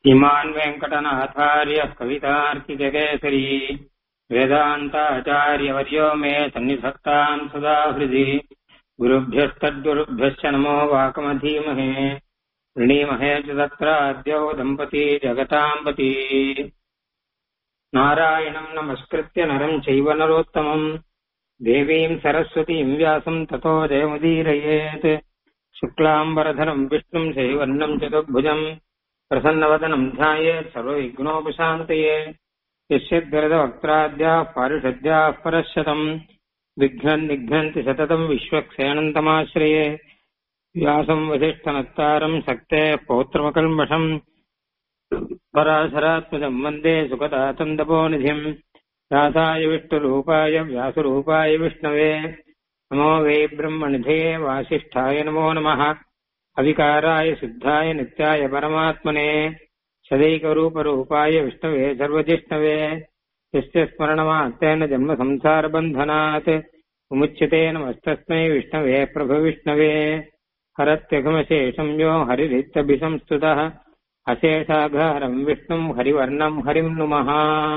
इमान् वेङ्कटनाथार्यः कवितार्किजकेसरी वेदान्ताचार्यवर्यो मे सन्निधत्ताम् सदा हृदि गुरुभ्यस्तद्गुरुभ्यश्च नमो वाकमधीमहे वृणीमहे च तत्राद्यौ दम्पती जगताम् पती नारायणम् नमस्कृत्य नरम् चैव नरोत्तमम् देवीम् सरस्वतीम् व्यासम् ततो जयमुदीरयेत् शुक्लाम्बरधरम् विष्णुम् शैवर्णम् चतुर्भुजम् प्रसन्नवदनम् ध्यायेत् सर्वविघ्नोपशान्तये यस्यद्वरदवक्त्राद्याः पारिषद्याः परशतम् विघ्नन् निघ्नन्ति सततम् विश्वक्सेनन्तमाश्रये व्यासम् वसिष्ठनत्तारम् सक्तेः पौत्रमकल्मषम् पराशरात्मजम् वन्दे सुखदातन्दपोनिधिम् व्यासाय विष्णुरूपाय व्यासरूपाय विष्णवे नमो वै ब्रह्मनिधे वासिष्ठाय नमो नमः अविकाराय सिद्धाय नित्याय परमात्मने सदैकरूपरूपाय विष्णवे सर्वजिष्णवे यस्य स्मरणमात्रेण जन्मसंसारबन्धनात् विमुच्यते नमस्तस्मै विष्णवे प्रभविष्णवे हरत्यघमशेषं यो हरिरित्यभिसंस्तुतः அசேஷாகாரம் விஷ்ணும் ஹரிவர்ணம் ஹரிம் நுமஹா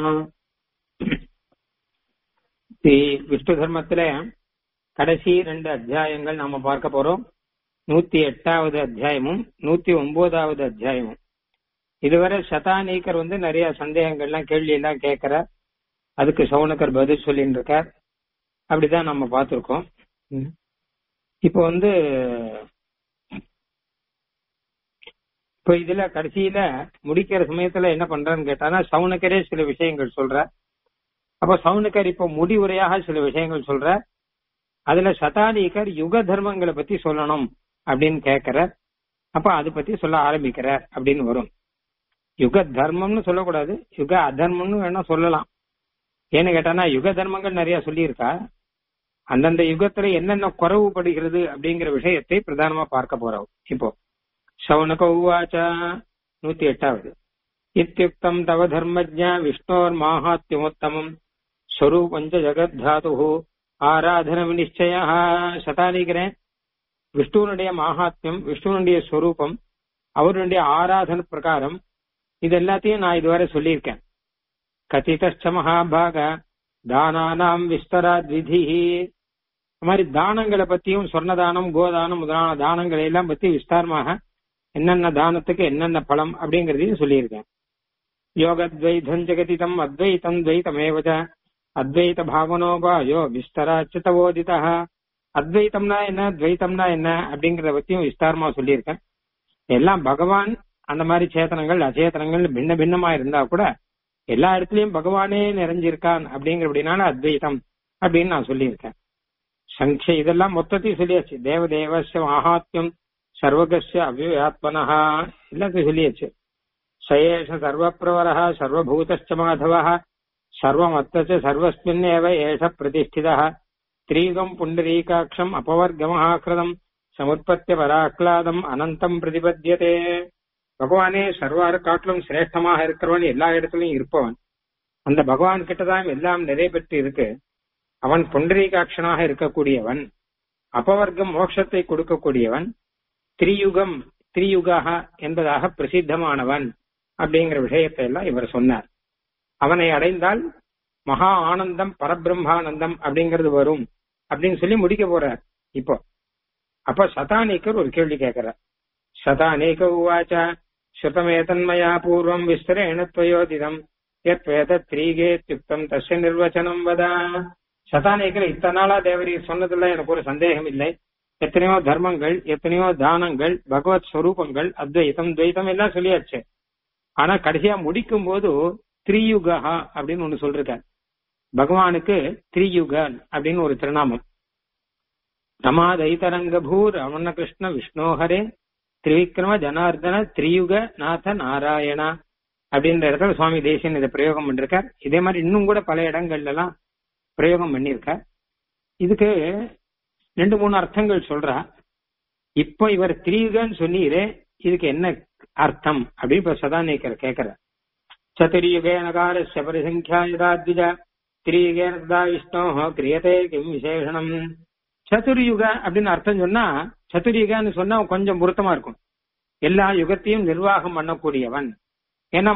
விஷ்ணு தர்மத்துல கடைசி ரெண்டு அத்தியாயங்கள் நாம பார்க்க போறோம் நூத்தி எட்டாவது அத்தியாயமும் நூத்தி ஒன்பதாவது அத்தியாயமும் இதுவரை சதானீக்கர் வந்து நிறைய சந்தேகங்கள்லாம் கேள்வி எல்லாம் கேட்கிற அதுக்கு சவுனக்கர் பதில் சொல்லிட்டு இருக்கார் அப்படிதான் நம்ம பார்த்திருக்கோம் இப்போ வந்து இப்போ இதுல கடைசியில முடிக்கிற சமயத்துல என்ன பண்றான்னு கேட்டானா சவுனக்கரே சில விஷயங்கள் சொல்ற அப்ப சவுனக்கர் இப்போ முடிவுரையாக சில விஷயங்கள் சொல்ற அதுல சதானிகர் யுக தர்மங்களை பத்தி சொல்லணும் அப்படின்னு கேட்கிற அப்ப அதை பத்தி சொல்ல ஆரம்பிக்கிறார் அப்படின்னு வரும் யுக தர்மம்னு சொல்லக்கூடாது யுக அதர்மம்னு வேணா சொல்லலாம் ஏன்னு கேட்டானா யுக தர்மங்கள் நிறைய சொல்லியிருக்கா அந்தந்த யுகத்துல என்னென்ன குறவுபடுகிறது அப்படிங்கிற விஷயத்தை பிரதானமா பார்க்க போறோம் இப்போ शौनक उवाच नूति एटावद् इत्युक्तम् तव धर्मज्ञ विष्णोर्माहात्म्यमुत्तमम् स्वरूपम् च जगद्धातुः ஆராதனவிநிச்சய சதானிக்கிறேன் விஷ்ணுவனுடைய மகாத்மியம் விஷ்ணுவனுடைய ஸ்வரூபம் அவருடைய ஆராதன பிரகாரம் இது எல்லாத்தையும் நான் இதுவரை சொல்லியிருக்கேன் கதிதச்ச மகாபாக தானானாம் விஸ்தராத் விதி மாதிரி தானங்களை பத்தியும் சொர்ணதானம் கோதானம் முதலான தானங்களை எல்லாம் பத்தி விஸ்தாரமாக என்னென்ன தானத்துக்கு என்னென்ன பலம் அப்படிங்கறதையும் சொல்லியிருக்கேன் யோகத்வைதம் ஜெகதிதம் அத்வைத்தம் துவைத்தமேவச்ச அத்வைத பாவனோபாயோ விஸ்தராச்சிதவோதிதா அத்வைத்தம்னா என்ன துவைத்தம்னா என்ன அப்படிங்கறத பத்தியும் விஸ்தாரமா சொல்லியிருக்கேன் எல்லாம் பகவான் அந்த மாதிரி சேத்தனங்கள் அச்சேதனங்கள் பின்ன பின்னமா இருந்தா கூட எல்லா இடத்துலயும் பகவானே நிறைஞ்சிருக்கான் அப்படிங்கிறபடினால அத்வைத்தம் அப்படின்னு நான் சொல்லியிருக்கேன் சங்கே இதெல்லாம் மொத்தத்தையும் சொல்லியாச்சு தேவதேவஸ்ய மகாத்மியம் சர்வகஸ்ய அவ்யாத்மனஹா எல்லாத்தையும் சொல்லியாச்சு சயேஷ சர்வப்பிரவரः சர்வபூதச்ச மாதவः சர்வமத்தச்ச சர்வஸ்மின் ஏவ ஏஷ பிரதிஷ்டிதः திரீகம் புண்டரீகாட்சம் அபவர்க்கமஹாக்கிருதம் சமுற்பத்திய பராக்லாதம் அனந்தம் பிரதிபத்தியதே பகவானே சர்வாறு காட்டிலும் சிரேஷ்டமாக இருக்கிறவன் எல்லா இடத்துலயும் இருப்பவன் அந்த பகவான் கிட்டதான் எல்லாம் நிறைய பெற்று இருக்கு அவன் புண்டரீகாட்சனாக இருக்கக்கூடியவன் அபவர்க்கம் மோட்சத்தை கொடுக்கக்கூடியவன் திரியுகம் திரியுகாக என்பதாக பிரசித்தமானவன் அப்படிங்கிற விஷயத்தை எல்லாம் இவர் சொன்னார் அவனை அடைந்தால் மகா ஆனந்தம் பரபிரம்மானந்தம் அப்படிங்கிறது வரும் அப்படின்னு சொல்லி முடிக்க போறார் இப்போ அப்ப சதானேக்கர் ஒரு கேள்வி கேட்கிறார் சதானேக உவாச்ச ஸ்ருதமேதன்மயா பூர்வம் விஸ்தரேண துவயோதிதம் எத் வேத திரீகேத்யுக்தம் தஸ்ய நிர்வச்சனம் வதா சதானேக்கர் இத்தனை நாளா தேவரீர் சொன்னதுல எனக்கு ஒரு சந்தேகம் இல்லை எத்தனையோ தர்மங்கள் எத்தனையோ தானங்கள் பகவத் ஸ்வரூபங்கள் அத்வைத்தம் துவைத்தம் எல்லாம் சொல்லியாச்சு ஆனா கடைசியா முடிக்கும் போது திரியுகா அப்படின்னு ஒண்ணு சொல்றார் பகவானுக்கு திரியுகன் அப்படின்னு ஒரு திருநாமம் தமாதைதரங்க பூர் ரமண கிருஷ்ண விஷ்ணோஹரே திரிவிக்ரம ஜனார்தன திரியுக நாத நாராயணா அப்படின்ற இடத்துல சுவாமி தேசியன் இதை பிரயோகம் பண்ணிருக்கார் இதே மாதிரி இன்னும் கூட பல இடங்கள்ல எல்லாம் பிரயோகம் பண்ணிருக்கார் இதுக்கு ரெண்டு மூணு அர்த்தங்கள் சொல்றா இப்ப இவர் திரியுகன்னு சொன்னீரே இதுக்கு என்ன அர்த்தம் அப்படின்னு இப்ப சதாநேக்கர் கேக்குற சதுர்யுகேனகாரஸ்ய பரிசங்கியாயுதாத்விஜ திரியுகேன ததா விஷ்ணோ கிரியதே கிம் விசேஷனம் சதுர்யுக அப்படின்னு அர்த்தம் சொன்னா சதுர்யுகன்னு சொன்னா கொஞ்சம் பொருத்தமா இருக்கும் எல்லா யுகத்தையும் நிர்வாகம் பண்ணக்கூடியவன் ஏன்னா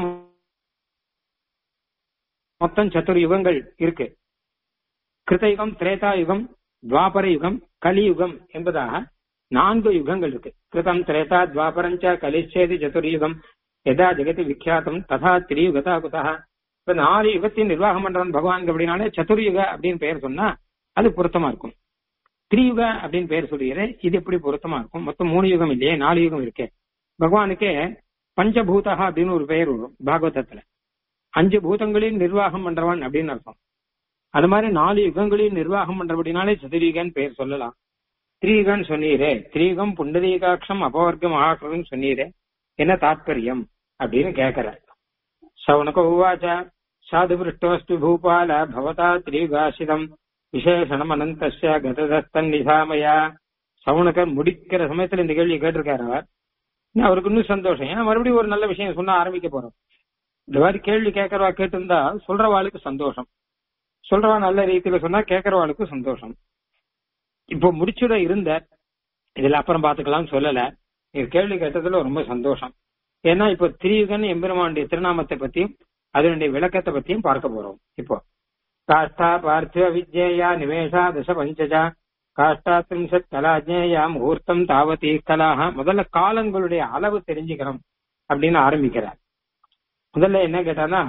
மொத்தம் சத்துர் யுகங்கள் இருக்கு கிருதயுகம் திரேதா யுகம் துவாபர யுகம் கலியுகம் என்பதாக நான்கு யுகங்கள் இருக்கு கிருதம் திரேதா துவாபரஞ்ச கலிச்சேதி சதுர்யுகம் எதா ஜெகதி விக்யாத்தம் ததா திரியுகதா குதா இப்ப நாலு யுகத்தின் நிர்வாகம் பண்றவன் பகவான் அப்படின்னாலே சதுர்யுக அப்படின்னு பெயர் சொன்னா அது பொருத்தமா இருக்கும் திரியுக அப்படின்னு பெயர் சொல்லுகிறேன் இது எப்படி பொருத்தமா இருக்கும் மொத்தம் மூணு யுகம் இல்லையே நாலு யுகம் இருக்கே பகவானுக்கே பஞ்சபூதா அப்படின்னு ஒரு பெயர் வரும் பாகவதத்துல அஞ்சு பூதங்களையும் நிர்வாகம் பண்றவன் அப்படின்னு அர்த்தம் அது மாதிரி நாலு யுகங்களையும் நிர்வாகம் பண்றபடினாலே சதுரீகன் பெயர் சொல்லலாம் திரீகன் சொன்னீரே திரீகம் புண்டரீகாட்சம் அபவர்க்கம் ஆகிரம் சொன்னீரே என்ன தாத்பரியம் அப்படின்னு கேக்குற சவுனக உவாச்ச சாது பிருஷ்டோஸ்து பூபால பவதா திரீகாசிதம் விசேஷணம் அனந்தஸ்ய கததஸ்தன் நிசாமயா சவுனகர் முடிக்கிற சமயத்துல இந்த கேள்வி கேட்டிருக்காரு அவர் இன்னும் அவருக்கு இன்னும் சந்தோஷம் ஏன்னா மறுபடியும் ஒரு நல்ல விஷயம் சொன்னா ஆரம்பிக்க போறோம் இந்த மாதிரி கேள்வி கேட்கறவா கேட்டிருந்தா சொல்றவாளுக்கு சந்தோஷம் சொல்றவா நல்ல ரீதியில சொன்னா கேட்கறவாளுக்கு சந்தோஷம் இப்போ முடிச்சுட இருந்த இதுல அப்புறம் பாத்துக்கலாம் சொல்லல நீ கேள்வி கேட்டதுல ரொம்ப சந்தோஷம் ஏன்னா இப்போ திரியுகன் எம்பெருமானுடைய திருநாமத்தை பத்தியும் அதனுடைய விளக்கத்தை பத்தியும் பார்க்க போறோம் இப்போ காஷ்டா பார்த்திவ வித்யேயா நிவேஷா தச பஞ்சஜா காஷ்டா திரிம்சத் கலாஜேயா முகூர்த்தம் தாவதி கலாக முதல்ல காலங்களுடைய அளவு தெரிஞ்சுக்கிறோம் அப்படின்னு ஆரம்பிக்கிறார் முதல்ல என்ன கேட்டானா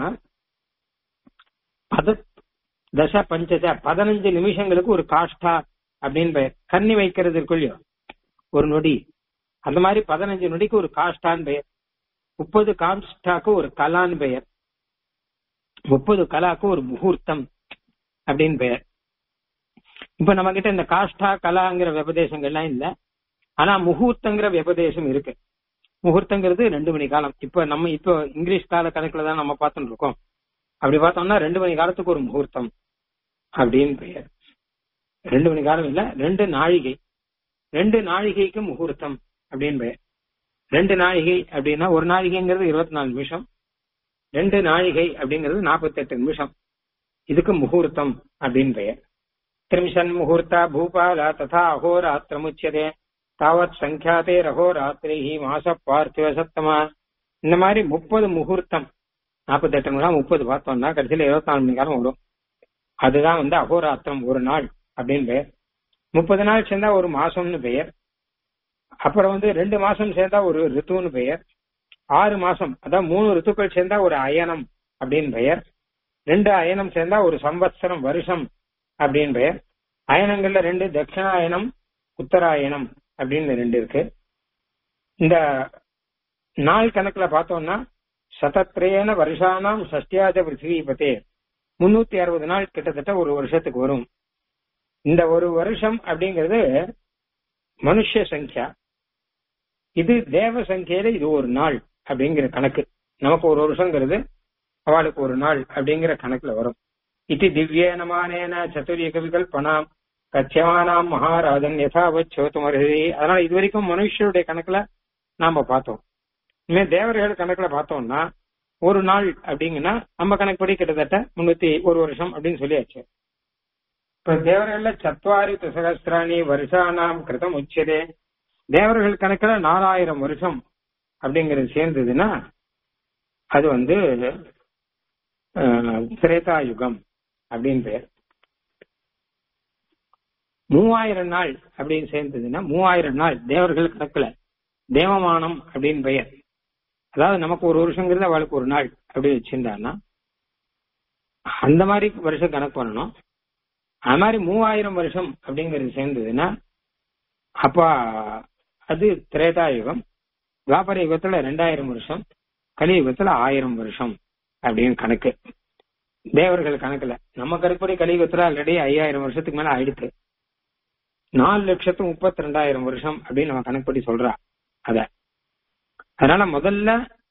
பத தச பஞ்சஜ பதினஞ்சு நிமிஷங்களுக்கு ஒரு காஷ்டா அப்படின்னு பெயர் கண்ணி வைக்கிறது இருக்குள்ளோ ஒரு நொடி அந்த மாதிரி பதினஞ்சு நொடிக்கு ஒரு காஷ்டான் பெயர் முப்பது காஷ்டாக்கு ஒரு கலான் பெயர் முப்பது கலாக்கு ஒரு முகூர்த்தம் அப்படின்னு பெயர் இப்ப நம்ம கிட்ட இந்த காஷ்டா கலாங்கிற விபதேசங்கள்லாம் இல்ல ஆனா முகூர்த்தங்கிற விபதேசம் இருக்கு முகூர்த்தங்கிறது ரெண்டு மணி காலம் இப்ப நம்ம இப்போ இங்கிலீஷ் கால கணக்குல தான் நம்ம பார்த்துட்டு இருக்கோம் அப்படி பார்த்தோம்னா ரெண்டு மணி காலத்துக்கு ஒரு முகூர்த்தம் அப்படின்னு பெயர் ரெண்டு மணி காலம் இல்ல ரெண்டு நாழிகை ரெண்டு நாழிகைக்கு முகூர்த்தம் அப்படின்னு பெயர் ரெண்டு நாழிகை அப்படின்னா ஒரு நாழிகைங்கிறது இருபத்தி நாலு நிமிஷம் ரெண்டு நாழிகை அப்படிங்கிறது நாற்பத்தி எட்டு நிமிஷம் இதுக்கு முகூர்த்தம் அப்படின்னு பெயர் திரிம்சன் முகூர்த்தா பூபால ததா அகோராத்திரமுச்சியதே தாவத் சங்கியாதே ரகோராத்திரி மாச பார்த்திவ சத்தமா இந்த மாதிரி முப்பது முகூர்த்தம் நாற்பத்தி எட்டு நிமிஷம் முப்பது பார்த்தோம்னா கடைசியில இருபத்தி நாலு மணி நேரம் வரும் அதுதான் வந்து அகோராத்திரம் ஒரு நாள் அப்படின்னு பெயர் முப்பது நாள் சேர்ந்தா ஒரு மாசம்னு பெயர் அப்புறம் வந்து ரெண்டு மாசம் சேர்ந்தா ஒரு ரித்துன்னு பெயர் ஆறு மாசம் அதான் மூணு ரித்துக்கள் சேர்ந்தா ஒரு அயனம் அப்படின்னு பெயர் ரெண்டு அயனம் சேர்ந்தா ஒரு சம்பத்சரம் வருஷம் அப்படின்னு பெயர் அயனங்கள்ல ரெண்டு தட்சிணாயனம் உத்தராயணம் அப்படின்னு ரெண்டு இருக்கு இந்த நாள் கணக்குல பார்த்தோம்னா சதத்ரேன வருஷானாம் சஷ்டியாஜ பிருத்திவிபத்தே முன்னூத்தி அறுபது நாள் கிட்டத்தட்ட ஒரு வருஷத்துக்கு வரும் இந்த ஒரு வருஷம் அப்படிங்கிறது மனுஷ சங்கியா இது தேவ சங்கியில இது ஒரு நாள் அப்படிங்கிற கணக்கு நமக்கு ஒரு வருஷங்கிறது அவளுக்கு ஒரு நாள் அப்படிங்கிற கணக்குல வரும் இது திவ்யேனமானேன சதுரிய விகல்பனாம் கச்சியமானாம் மகாராஜன் யதாவத் சோத்துமருதி அதனால இது வரைக்கும் மனுஷருடைய கணக்குல நாம பார்த்தோம் இனிமே தேவர்கள் கணக்குல பார்த்தோம்னா ஒரு நாள் அப்படிங்கன்னா நம்ம கணக்குப்படி கிட்டத்தட்ட முன்னூத்தி ஒரு வருஷம் அப்படின்னு சொல்லியாச்சு இப்ப தேவர்கள்ல சத்வாரி சகஸ்திராணி வருஷானாம் கிருதம் உச்சதே தேவர்கள் கணக்குல நாலாயிரம் வருஷம் அப்படிங்கிறது சேர்ந்ததுன்னா அது வந்து திரேதா யுகம் அப்படின்னு பேர் மூவாயிரம் நாள் அப்படின்னு சேர்ந்ததுன்னா மூவாயிரம் நாள் தேவர்கள் கணக்குல தேவமானம் அப்படின்னு பெயர் அதாவது நமக்கு ஒரு வருஷங்கிறது அவளுக்கு ஒரு நாள் அப்படி வச்சிருந்தான்னா அந்த மாதிரி வருஷம் கணக்கு பண்ணணும் அது மாதிரி மூவாயிரம் வருஷம் அப்படிங்கிறது சேர்ந்ததுன்னா அப்ப அது திரேதா யுகம் துவாபர யுகத்துல ரெண்டாயிரம் வருஷம் கலியுகத்துல ஆயிரம் வருஷம் அப்படின்னு கணக்கு தேவர்கள் கணக்குல நம்ம கருப்படி கலியுகத்துல ஆல்ரெடி ஐயாயிரம் வருஷத்துக்கு மேல ஆயிடுச்சு நாலு லட்சத்து முப்பத்தி ரெண்டாயிரம் வருஷம் அப்படின்னு நம்ம கணக்குப்படி சொல்றா அத அதனால முதல்ல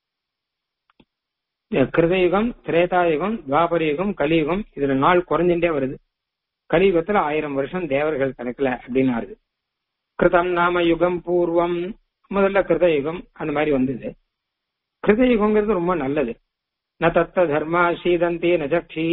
கிருதயுகம் திரேதாயுகம் துவாபர யுகம் கலியுகம் இதுல நாள் குறைஞ்சுட்டே வருது கலியுகத்துல ஆயிரம் வருஷம் தேவர்கள் கணக்குல அப்படின்னு ஆறுது கிருதம் நாம யுகம் பூர்வம் முதல்ல கிருதயுகம் அந்த மாதிரி வந்தது கிருதயுகங்கிறது ரொம்ப நல்லது ந தத்த தர்மா சீதந்தி நஜக்ஷீய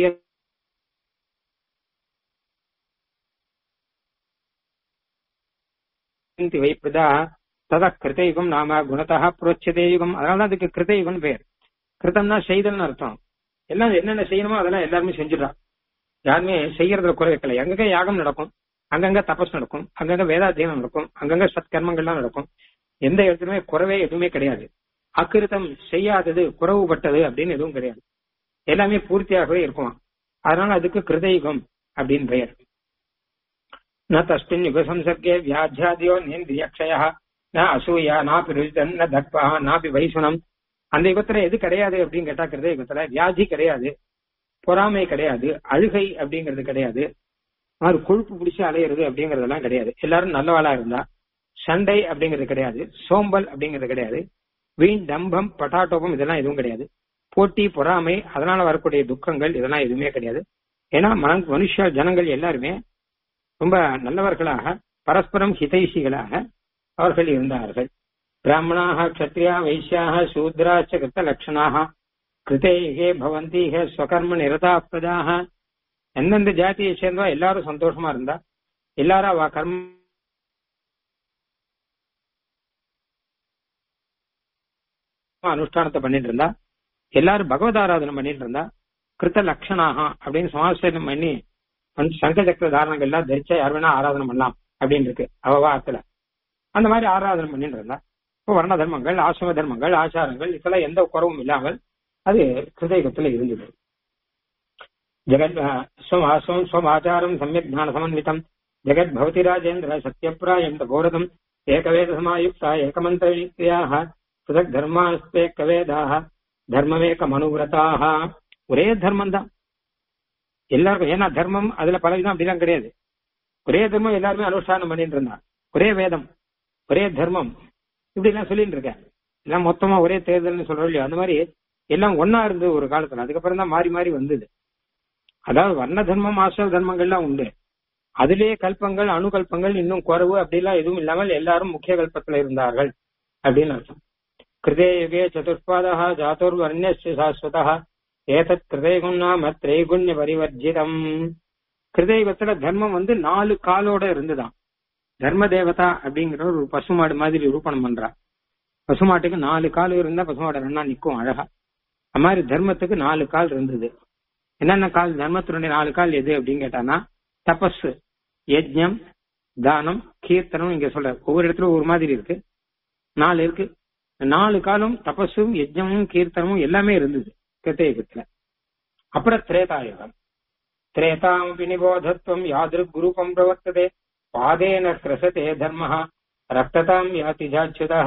வைப்பிரதா தத கிருதயுகம் நாம குணத்தா புரோச்சதே யுகம் அதனால அதுக்கு கிருதயுகம் பேர் கிருத்தம்னா செய்தல்னு அர்த்தம் எல்லாம் என்னென்ன செய்யணுமோ அதெல்லாம் எல்லாருமே செஞ்சுடுறான் யாருமே செய்யறதுல குறை வைக்கல எங்கெங்க யாகம் நடக்கும் அங்கங்க தபஸ் நடக்கும் அங்கங்க வேதாத்தியனம் நடக்கும் அங்கங்க சத்கர்மங்கள்லாம் நடக்கும் எந்த இடத்துலயுமே குறவே எதுவுமே கிடையாது அக்கிருத்தம் செய்யாதது குறவுபட்டது அப்படின்னு எதுவும் கிடையாது எல்லாமே பூர்த்தியாகவே இருக்குமா அதனால அதுக்கு கிருதயுகம் அப்படின்னு பெயர் ந தஸ்மின் யுக சம்சர்க்கே வியாத்தியாதியோ நேந்திரியக்ஷயா ந அசூயா நாபி ருஜிதன் ந தக்பா நாபி வைசுனம் அந்த யுகத்துல எது கிடையாது அப்படின்னு கேட்டா கிருத யுகத்துல வியாதி கிடையாது பொறாமை கிடையாது அழுகை அப்படிங்கிறது கிடையாது அது கொழுப்பு பிடிச்சு அலையிறது அப்படிங்கறதெல்லாம் கிடையாது எல்லாரும் நல்லவாளா இருந்தா சண்டை அப்படிங்கிறது கிடையாது சோம்பல் அப்படிங்கிறது கிடையாது வீண் தம்பம் பட்டாட்டோபம் இதெல்லாம் எதுவும் கிடையாது போட்டி பொறாமை அதனால வரக்கூடிய துக்கங்கள் இதெல்லாம் எதுவுமே கிடையாது ஏன்னா மன மனுஷ ஜனங்கள் எல்லாருமே ரொம்ப நல்லவர்களாக பரஸ்பரம் ஹிதைஷிகளாக அவர்கள் இருந்தார்கள் பிராமணாக கத்திரியா வைசியாக சூத்ராச்ச கிருத்த லட்சணாக கிருதேகே பவந்தீக ஸ்வகர்ம நிரதா பிரஜாக எந்தெந்த ஜாதியை சேர்ந்தவா எல்லாரும் சந்தோஷமா இருந்தா எல்லாரும் அவ கர்ம அனுஷ்டானத்தை பண்ணிட்டு இருந்தா எல்லாரும் பகவத் ஆராதனை பண்ணிட்டு இருந்தா கிருத்த லட்சணாக அப்படின்னு சமாசனம் பண்ணி சங்க சக்கர தாரணங்கள் எல்லாம் தரிச்சா யார் வேணா ஆராதனை பண்ணலாம் அப்படின்னு இருக்கு அவவாரத்துல அந்த மாதிரி ஆராதனை பண்ணிட்டு இருந்தா இப்போ வர்ண தர்மங்கள் ஆசிரம தர்மங்கள் ஆச்சாரங்கள் இதெல்லாம் எந்த குறவும் இல்லாமல் அது கிருதயுகத்துல இருந்தது ஜெகத் ஸ்வம் ஸ்வமாச்சாரம் சமயக் ஞான சமன்விதம் ஜெகத் பவதி ராஜேந்திர சத்யப்ராயம் கௌரதம் ஏகவேத சமாயுக்தா ஏகமந்திரியாக புதக் தர்மாஸ்தேக்க வேதாக தர்மமேக மனுவிரதாக ஒரே தர்மம் தான் எல்லாருக்கும் ஏன்னா தர்மம் அதுல பல விதம் அப்படிலாம் கிடையாது ஒரே தர்மம் எல்லாருமே அனுஷ்டானம் பண்ணிட்டு இருந்தா ஒரே வேதம் ஒரே தர்மம் இப்படி எல்லாம் சொல்லிட்டு இருக்கேன் எல்லாம் மொத்தமா ஒரே தேர்தல்னு சொல்றோம் இல்லையா அந்த மாதிரி எல்லாம் ஒன்னா இருந்தது ஒரு காலத்துல அதுக்கப்புறம் தான் மாறி மாறி வந்தது அதாவது வர்ண தர்மம் ஆசிர தர்மங்கள்லாம் உண்டு அதிலே கல்பங்கள் அணுகல்பங்கள் இன்னும் குறவு அப்படிலாம் எதுவும் இல்லாமல் எல்லாரும் முக்கிய கல்பத்துல இருந்தார்கள் அப்படின்னு அர்த்தம் கிருதே யுகே சதுஷ்பாதா ஜாத்துர்வர்ணிய சாஸ்வதா ஏதத் கிருதயுகம் நாம திரைகுண்ய பரிவர்ஜிதம் கிருதயுகத்துல தர்மம் வந்து நாலு காலோட இருந்துதான் தர்ம தேவதா அப்படிங்கிற ஒரு பசுமாடு மாதிரி ரூபணம் பண்றா பசுமாட்டுக்கு நாலு கால் இருந்தா பசுமாடு ரெண்டா நிக்கும் அழகா அது மாதிரி தர்மத்துக்கு நாலு கால் இருந்தது என்னென்ன கால் தர்மத்தினுடைய நாலு கால் எது அப்படின்னு கேட்டானா தபஸ் யஜ்யம் தானம் கீர்த்தனம் இங்க சொல்ற ஒவ்வொரு இடத்துல ஒரு மாதிரி இருக்கு நாலு இருக்கு நாலு காலம் தபஸும் யஜ்யமும் கீர்த்தனமும் எல்லாமே இருந்தது கிருத்தயுகத்துல அப்புறம் திரேதாயுகம் திரேதாம் வினிபோதத்வம் யாதிருக் குரூபம் பிரவர்த்ததே பாதேன கிரசதே தர்ம ரக்ததாம் யாதி ஜாச்சுதா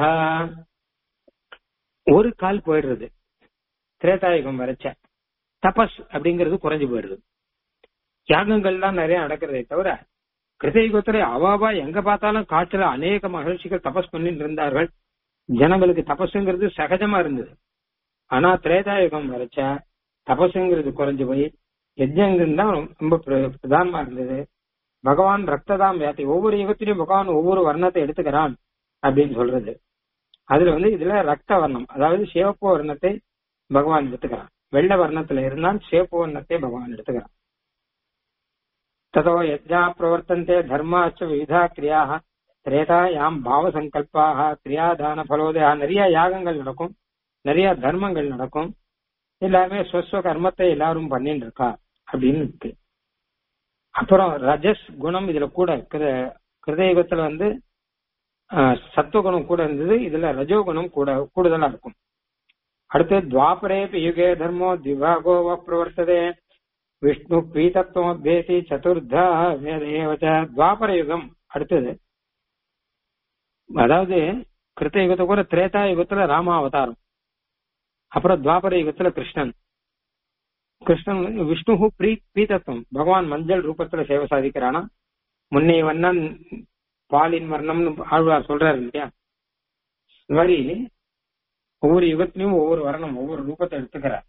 ஒரு கால் போயிடுறது திரேதாயுகம் வரைச்ச தபஸ் அப்படிங்கிறது குறைஞ்சு போயிடுது யாகங்கள்லாம் நிறைய நடக்கிறதே தவிர கிருதயுகத்துல அவாவா எங்க பார்த்தாலும் காட்டுல அநேக மகிழ்ச்சிகள் தபஸ் பண்ணிட்டு இருந்தார்கள் ஜனங்களுக்கு தபசுங்கிறது சகஜமா இருந்தது ஆனா திரேதாயுகம் வரைச்ச தபசுங்கிறது குறைஞ்சு போய் யஜ்யங்கள் தான் ரொம்ப பிரதானமா இருந்தது பகவான் ரக்ததாம் வியாதி ஒவ்வொரு யுகத்திலையும் பகவான் ஒவ்வொரு வர்ணத்தை எடுத்துக்கிறான் அப்படின்னு சொல்றது அதுல வந்து இதுல ரக்த வர்ணம் அதாவது சிவப்பு வர்ணத்தை பகவான் எடுத்துக்கிறான் வெள்ள வர்ணத்துல இருந்தால் சிவப்பு வர்ணத்தை பகவான் எடுத்துக்கிறான் ததோ யஜ்ஞா பிரவர்த்தந்தே தர்மாச்ச விவிதா கிரியாக திரேதாயாம் பாவ சங்கல்பாக கிரியாதான பலோதயா நிறைய யாகங்கள் நடக்கும் நிறைய தர்மங்கள் நடக்கும் எல்லாமே ஸ்வஸ்வ கர்மத்தை எல்லாரும் பண்ணிட்டு இருக்கா அப்படின்னு இருக்கு அப்புறம் ரஜஸ் குணம் இதுல கூட கிருதயுகத்துல வந்து சத்துவகுணம் கூட இருந்தது இதுல ரஜோகுணம் கூட கூடுதலா இருக்கும் அடுத்து துவாபரே யுகே தர்மோ திவாகோவ பிரவர்த்ததே விஷ்ணு பிரீதத்துவமேதி சதுர்தா வேதேவச்ச துவாபர யுகம் அடுத்தது அதாவது கிருத்த யுகத்தை கூட திரேதா யுகத்துல ராம அவதாரம் அப்புறம் துவாபர யுகத்துல கிருஷ்ணன் கிருஷ்ணன் விஷ்ணு பிரீ பிரீதத்துவம் பகவான் மஞ்சள் ரூபத்துல சேவை சாதிக்கிறானா முன்னே வண்ணன் பாலின் வர்ணம்னு ஆழ்வார் சொல்றாரு இல்லையா இந்த மாதிரி ஒவ்வொரு யுகத்திலையும் ஒவ்வொரு வர்ணம் ஒவ்வொரு ரூபத்தை எடுத்துக்கிறார்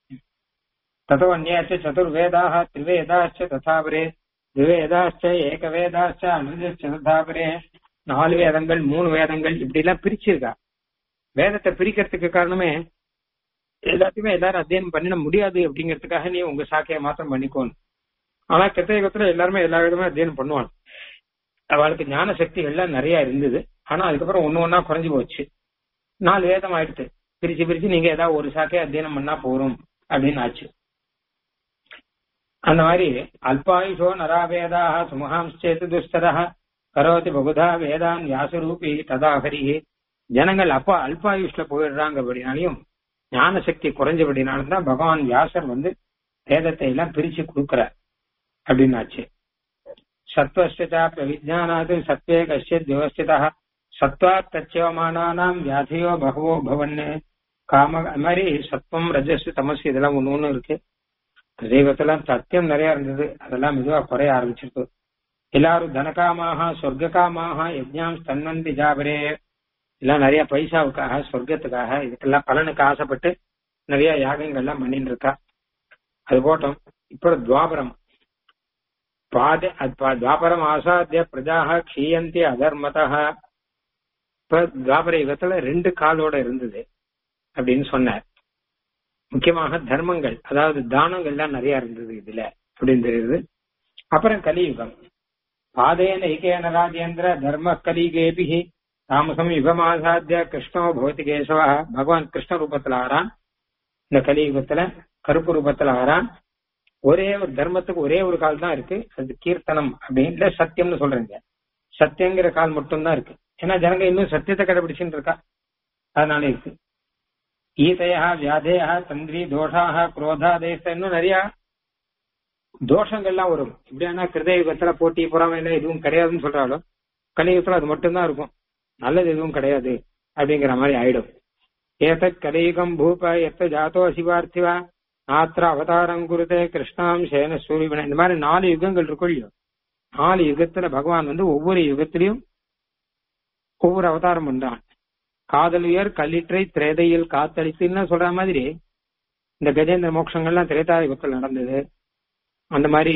ததோ அந்நியாச்ச சதுர்வேதாக திரிவேதாச்ச ததாபரே திவேதாச்ச ஏகவேதாச்ச அனுஜச்ச ததாபரே நாலு வேதங்கள் மூணு வேதங்கள் இப்படி எல்லாம் பிரிச்சிருக்கா வேதத்தை பிரிக்கிறதுக்கு காரணமே எல்லாத்தையுமே எல்லாரும் அத்தியனம் பண்ணிட முடியாது அப்படிங்கிறதுக்காக நீ உங்க சாக்கையை மாத்திரம் பண்ணிக்கோன்னு ஆனா கிருத்தயுகத்துல எல்லாருமே எல்லா விதமே அத்தியனம் பண்ணுவாங்க அவளுக்கு ஞான சக்திகள்லாம் நிறைய இருந்தது ஆனா அதுக்கப்புறம் ஒண்ணு ஒன்னா குறைஞ்சு போச்சு நாலு வேதம் ஆயிடுச்சு பிரிச்சு பிரிச்சு நீங்க ஏதாவது ஒரு சாக்கை அத்தியனம் பண்ணா போறோம் அப்படின்னு ஆச்சு அந்த மாதிரி அல்பாயுஷோ நராவேதாக சுமகாம்சேத்து துஸ்தரா கரோதி பகுதா வேதான் யாசரூபி ததாகரி ஜனங்கள் அப்ப அல்பாயுஷ்ல போயிடுறாங்க அப்படின்னாலையும் ஞான சக்தி குறைஞ்சபடினாலும் தான் பகவான் வியாசர் வந்து வேதத்தை எல்லாம் பிரிச்சு கொடுக்கிறார் அப்படின்னாச்சு சத்வஸ்திதா விஜயானாது சத்வே கஷ்யத் விவஸ்திதா சத்வாத் தச்சேவமானானாம் வியாதியோ பகவோ பவன்னு காம அது மாதிரி சத்வம் ரஜஸ் தமசு இதெல்லாம் ஒண்ணு ஒண்ணு இருக்கு தெய்வத்துல சத்தியம் நிறைய இருந்தது அதெல்லாம் மெதுவா குறைய ஆரம்பிச்சிருக்கு எல்லாரும் தனகாமாக சொர்க்ககாமாக யஜ்ஞாம் தன்னந்தி ஜாபரே எல்லாம் நிறைய பைசாவுக்காக சொர்க்கத்துக்காக இதுக்கெல்லாம் பலனுக்கு ஆசைப்பட்டு நிறைய யாகங்கள்லாம் பண்ணிட்டு இருக்கா அது போட்டோம் இப்போ துவாபரம் பாத துவாபரம் ஆசாத்திய பிரஜாக க்ஷீயந்தி அதர்மதா இப்ப துவாபர யுகத்துல ரெண்டு காலோட இருந்தது அப்படின்னு சொன்னார் முக்கியமாக தர்மங்கள் அதாவது தானங்கள்லாம் நிறைய இருந்தது இதுல அப்படின்னு தெரியுது அப்புறம் கலியுகம் பாதேன ஐகேன ராஜேந்திர தர்ம கலிகேபிகி தாமசம் யுகமாசாத்திய கிருஷ்ணோ பகவதி கேசவ பகவான் கிருஷ்ண ரூபத்துல ஆறான் இந்த கலியுகத்துல கருப்பு ரூபத்துல ஆறான் ஒரே ஒரு தர்மத்துக்கு ஒரே ஒரு கால் தான் இருக்கு அது கீர்த்தனம் அப்படின்னு சத்தியம்னு சொல்றீங்க சத்தியங்கிற கால் மட்டும்தான் இருக்கு ஏன்னா ஜனங்க இன்னும் சத்தியத்தை கடைபிடிச்சுட்டு இருக்கா அதனால இருக்கு ஈதையா வியாதேயா தந்திரி தோஷாக குரோதாதேச இன்னும் நிறைய தோஷங்கள்லாம் வரும் இப்படியானா கிருதய யுகத்துல போட்டி பொறாமை எல்லாம் எதுவும் கிடையாதுன்னு சொல்றாலும் கலியுகத்துல அது மட்டும்தான் இருக்கும் நல்லது எதுவும் கிடையாது அப்படிங்கிற மாதிரி ஆயிடும் ஏதத் கலியுகம் பூப எத்த ஜாத்தோ சிவார்த்திவா நாத்திர அவதாரம் குருதே கிருஷ்ணாம் சேன சூரியவன இந்த மாதிரி நாலு யுகங்கள் இருக்கும் இல்லையோ நாலு யுகத்துல பகவான் வந்து ஒவ்வொரு யுகத்திலையும் ஒவ்வொரு அவதாரம் பண்றான் காதலியர் கல்லிற்றை திரேதையில் காத்தளித்துன்னு சொல்ற மாதிரி இந்த கஜேந்திர மோட்சங்கள்லாம் திரேதா யுகத்தில் நடந்தது அந்த மாதிரி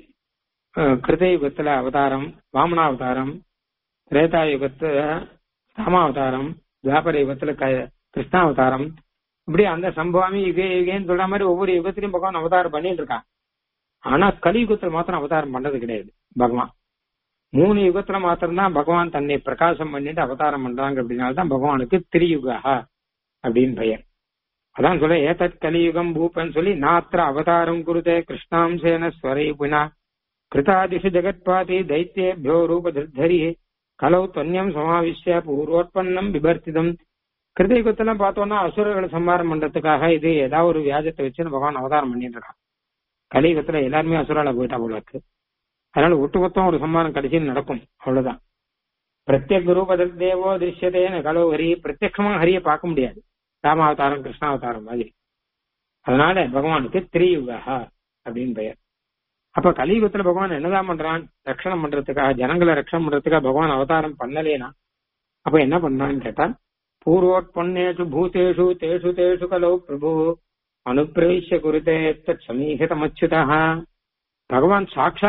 கிருத யுகத்துல அவதாரம் வாமனா அவதாரம் திரேதா யுகத்துல ராமாவதாரம் துவாபர யுகத்துல கிருஷ்ணாவதாரம் இப்படி அந்த சம்பவாமி யுகே யுகேன்னு சொல்ற மாதிரி ஒவ்வொரு யுகத்திலையும் பகவான் அவதாரம் பண்ணிட்டு இருக்கான் ஆனா கலியுகத்துல மாத்திரம் அவதாரம் பண்றது கிடையாது பகவான் மூணு யுகத்துல மாத்திரம்தான் பகவான் தன்னை பிரகாசம் பண்ணிட்டு அவதாரம் பண்றாங்க அப்படின்னால்தான் பகவானுக்கு திரியுகா அப்படின்னு பெயர் அதான் சொல்ல ஏதத் கலியுகம் பூப்பன்னு சொல்லி நாத்திர அவதாரம் குருதே கிருஷ்ணாம்சேன ஸ்வரை புனா கிருதாதிஷு ஜெகத்பாதி தைத்தியேபியோ ரூபதிர்தரி கலௌ தொன்யம் சமாவிஷ்ய பூர்வோத்பன்னம் விபர்த்திதம் கிருதயுகத்தெல்லாம் பார்த்தோம்னா அசுரர்களை சம்பாரம் பண்றதுக்காக இது ஏதாவது ஒரு வியாஜத்தை வச்சு பகவான் அவதாரம் பண்ணிட்டு இருக்கான் கலியுகத்துல எல்லாருமே அசுரால போயிட்டா போல இருக்கு அதனால ஒட்டுமொத்தம் ஒரு சம்மானம் கடைசியில் நடக்கும் அவ்வளவுதான் பிரத்யேக ரூபதல் தேவோ திருஷ்யதேன்னு கலோ ஹரி பிரத்யட்சமா ஹரியை பார்க்க முடியாது ராமாவதாரம் கிருஷ்ணாவதாரம் மாதிரி அதனால பகவானுக்கு திரியுகா அப்படின்னு பெயர் அப்ப கலியுகத்துல பகவான் என்னதான் பண்றான் ரட்சணம் பண்றதுக்காக ஜனங்களை ரட்சணம் பண்றதுக்காக பகவான் அவதாரம் பண்ணலேனா அப்ப என்ன பண்றான்னு கேட்டா பூர்வோட்பன்னேஷு பூதேஷு தேஷு தேஷு கலோ பிரபு அனுப்பிரவிஷ்ய குருதே தத் சமீகிதமச்சுதா பகவான் சாட்சா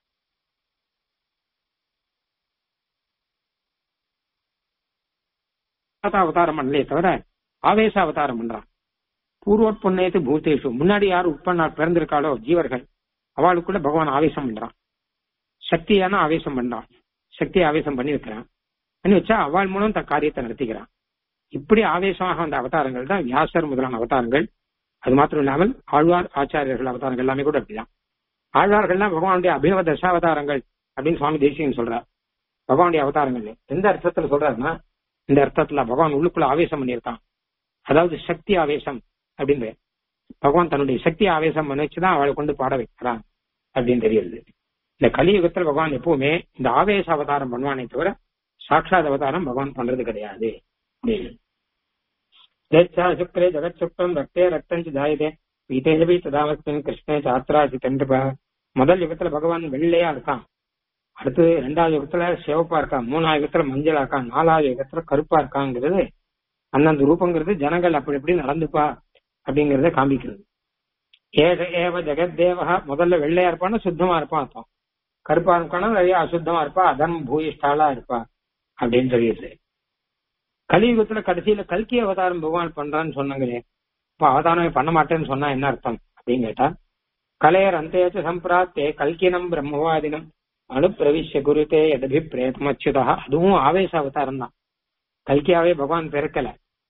அவதாரம் பண்ணலையே தவிர ஆவேச அவதாரம் பண்றான் பூர்வோட்பொன்னேத்து பூத்தேஷு முன்னாடி யார் உட்பண்ணா பிறந்திருக்காளோ ஜீவர்கள் அவளுக்குள்ள பகவான் ஆவேசம் பண்றான் சக்தியான ஆவேசம் பண்றான் சக்தியை ஆவேசம் பண்ணி வைக்கிறான் பண்ணி வச்சா அவள் மூலம் தன் காரியத்தை நடத்திக்கிறான் இப்படி ஆவேசமாக வந்த அவதாரங்கள் தான் வியாசர் முதலான அவதாரங்கள் அது மாத்திரம் இல்லாமல் ஆழ்வார் ஆச்சாரியர்கள் அவதாரங்கள் எல்லாமே கூட அப்படிதான் ஆழ்வார்கள்லாம் பகவானுடைய அபிநவ தசாவதாரங்கள் அப்படின்னு சுவாமி தேசியன் சொல்றார் பகவானுடைய அவதாரங்கள் எந்த அர்த்தத்துல சொல்றாருன்னா இந்த அர்த்தத்துல பகவான் உள்ளுக்குள்ள ஆவேசம் பண்ணியிருக்கான் அதாவது சக்தி ஆவேசம் அப்படின்னு பகவான் தன்னுடைய சக்தி ஆவேசம் பண்ணி வச்சுதான் அவளை கொண்டு பாட வைக்கிறான் அப்படின்னு தெரியுது இந்த கலியுகத்துல பகவான் எப்பவுமே இந்த ஆவேச அவதாரம் பண்ணுவானே தவிர சாட்சாத் அவதாரம் பகவான் பண்றது கிடையாது சுக்ரே ஜெகத் சுக்ரம் ரக்தே ரக்தம் ஜாயதே பீதேஜபி ததாவஸ்தன் கிருஷ்ணே சாத்ராசி கண்டிப்பா முதல் யுகத்துல பகவான் வெள்ளையா இருக்கான் அடுத்து ரெண்டாவது யுகத்துல சிவப்பா இருக்கான் மூணாவது யுகத்துல மஞ்சளா இருக்கான் நாலாவது யுகத்துல கருப்பா இருக்காங்கிறது அந்தந்த ரூபங்கிறது ஜனங்கள் அப்படி எப்படி நடந்துப்பா அப்படிங்கறத காமிக்கிறது ஏக ஏவ ஜெகத்தேவகா முதல்ல வெள்ளையா இருப்பான்னு சுத்தமா இருப்பான் அர்த்தம் கருப்பா இருப்பானா நிறைய அசுத்தமா இருப்பா அதர்ம பூயிஷ்டாலா இருப்பா அப்படின்னு தெரியுது கலியுகத்துல கடைசியில கல்கி அவதாரம் பகவான் பண்றான்னு சொன்னாங்களே இப்ப அவதாரமே பண்ண மாட்டேன்னு சொன்னா என்ன அர்த்தம் அப்படின்னு கேட்டா கலையர் அந்தேச்ச சம்பிராத்தே கல்கினம் பிரம்மவாதினம் அனுப்பிரவிஷ்ய குருத்தே எதபி பிரேதமச்சுதா அதுவும் ஆவேச அவதாரம் தான் கல்கியாவே பகவான் பிறக்கல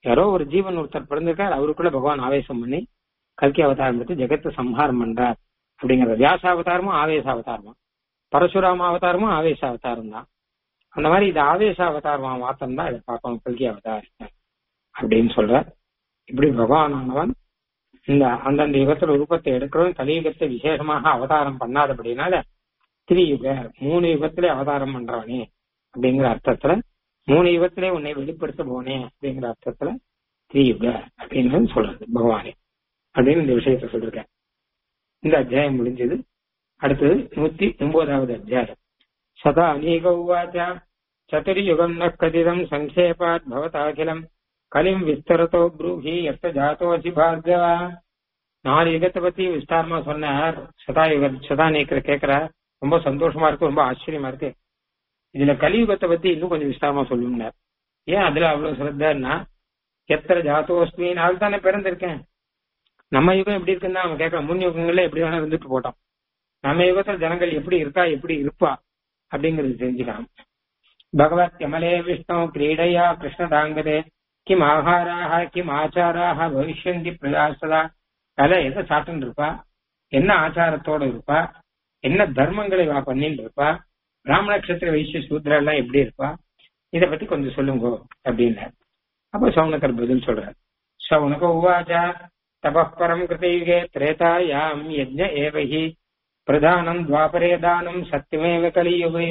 யாரோ ஒரு ஜீவன் ஒருத்தர் பிறந்திருக்கார் அவருக்குள்ள பகவான் ஆவேசம் பண்ணி கல்கி அவதாரம் எடுத்து ஜெகத்தை சம்ஹாரம் பண்றார் அப்படிங்கிற வியாச அவதாரமும் ஆவேச அவதாரமா பரசுராம அவதாரமும் ஆவேச அவதாரம் தான் அந்த மாதிரி இது ஆவேச அவதாரமா மாத்தம் தான் இதை பார்க்கணும் கல்கி அவதாரம் அப்படின்னு சொல்ற இப்படி பகவானானவன் இந்த அந்தந்த யுகத்துல ரூபத்தை எடுக்கிறோம் கலியுகத்தை விசேஷமாக அவதாரம் பண்ணாதபடினால திரியுக மூணு யுகத்திலே அவதாரம் பண்றவனே அப்படிங்கிற அர்த்தத்துல மூணு யுகத்திலே உன்னை வெளிப்படுத்த போனே அப்படிங்கிற அர்த்தத்துல திரியுக அப்படின்னு சொல்றது பகவானே அப்படின்னு இந்த விஷயத்த சொல்லிருக்கேன் இந்த அத்தியாயம் முடிஞ்சது அடுத்தது நூத்தி ஒன்பதாவது அத்தியாயம் சதா அநேக உவாச்ச சதுர்யுகம் ந கதிதம் சங்கேபாத் பவதாகிலம் கலிம் விஸ்தரத்தோ ப்ரூஹி எத்த ஜாத்தோசி பார்கவா நாலு யுகத்தை பத்தி விஸ்தாரமா சொன்னார் சதாயுக சதாநேக்கரை கேக்குற ரொம்ப சந்தோஷமா இருக்கு ரொம்ப ஆச்சரியமா இருக்கு இதுல கலியுகத்தை பத்தி இன்னும் கொஞ்சம் விஸ்தாரமா சொல்லுனார் ஏன் அதுல அவ்வளவு சிரத்தன்னா எத்தனை ஜாத்தோஸ்மி நாள் தானே பிறந்திருக்கேன் நம்ம யுகம் எப்படி இருக்குன்னு அவன் கேட்கலாம் முன் யுகங்கள்ல எப்படி வேணா இருந்துட்டு போட்டோம் நம்ம யுகத்துல ஜனங்கள் எப்படி இருக்கா எப்படி இருப்பா அப்படிங்கறது தெரிஞ்சுக்கலாம் பகவத் கமலே விஷ்ணு கிரீடையா கிருஷ்ணதாங்கதே கிம் ஆகாராக கிம் ஆச்சாராக பவிஷ்யந்தி பிரயாசதா கலை எதை சாப்பிட்டு இருப்பா என்ன ஆச்சாரத்தோட இருப்பா என்ன தர்மங்களை வா பண்ணிட்டு இருப்பா பிராமண நட்சத்திர வைசிய சூத்ரா எல்லாம் எப்படி இருப்பா இத பத்தி கொஞ்சம் சொல்லுங்க அப்படின்னு அப்ப சவுனகர் பதில் சொல்றார் சவுனக உவாச்சா தபப்பரம் கிருதயுகே திரேதாயாம் யஜ்ஞ ஏவஹி பிரதானம் துவாபரே தானம் சத்தியமேவ கலியுகே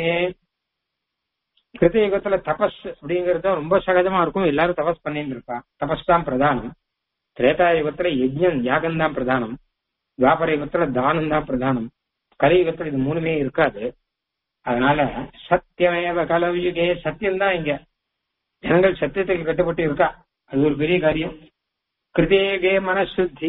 கிருத்தயுகத்துல தபஸ் அப்படிங்கறது ரொம்ப சகஜமா இருக்கும் எல்லாரும் தபஸ் பண்ணிட்டு இருப்பா தபஸ் தான் பிரதானம் திரேதா யுகத்துல யஜ்யம் யாகம் தான் பிரதானம் துவாபர யுகத்துல தானம் தான் பிரதானம் கலியுகத்துல இது மூணுமே இருக்காது அதனால சத்தியமேவ கலயுகே சத்தியம் தான் இங்க ஜனங்கள் சத்தியத்துக்கு கட்டுப்பட்டு இருக்கா அது ஒரு பெரிய காரியம் கிருதேகே மனசுத்தி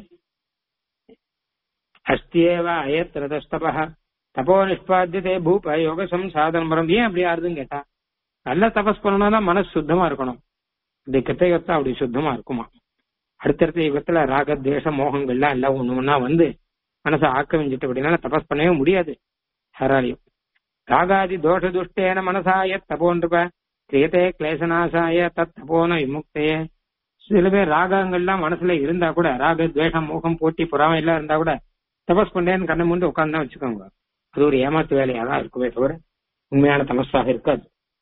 அஸ்தியேவ அயத்ரதஸ்தப தபோ நிஷ்பாத்தியதே பூப யோக சம்சாதனம் பரம் ஏன் அப்படி ஆறுதுன்னு கேட்டா நல்ல தபஸ் பண்ணணும்னா மனசு சுத்தமா இருக்கணும் இந்த கிருத்தயுகத்தை அப்படி சுத்தமா இருக்குமா அடுத்தடுத்த யுகத்துல ராக தேச மோகங்கள்லாம் எல்லாம் ஒண்ணு ஒண்ணா வந்து மனசை ஆக்கிரமிஞ்சிட்டு அப்படின்னால தபஸ் பண்ணவே முடியாது யாராலையும் ராகாதி தோஷ துஷ்டேன மனசாய தபோன்றுப கிரியதே கிளேசநாசாய தத் தபோன விமுக்தையே சில பேர் ராகங்கள்லாம் மனசுல இருந்தா கூட ராக துவேஷம் மோகம் போட்டி பொறாமை எல்லாம் இருந்தா கூட தபஸ் பண்ணேன்னு கண்ணை மூண்டு உட்காந்து வச்சுக்கோங்க அது ஒரு ஏமாத்து வேலையா தான் இருக்குமே தவிர உண்மையான தமஸாக இருக்காது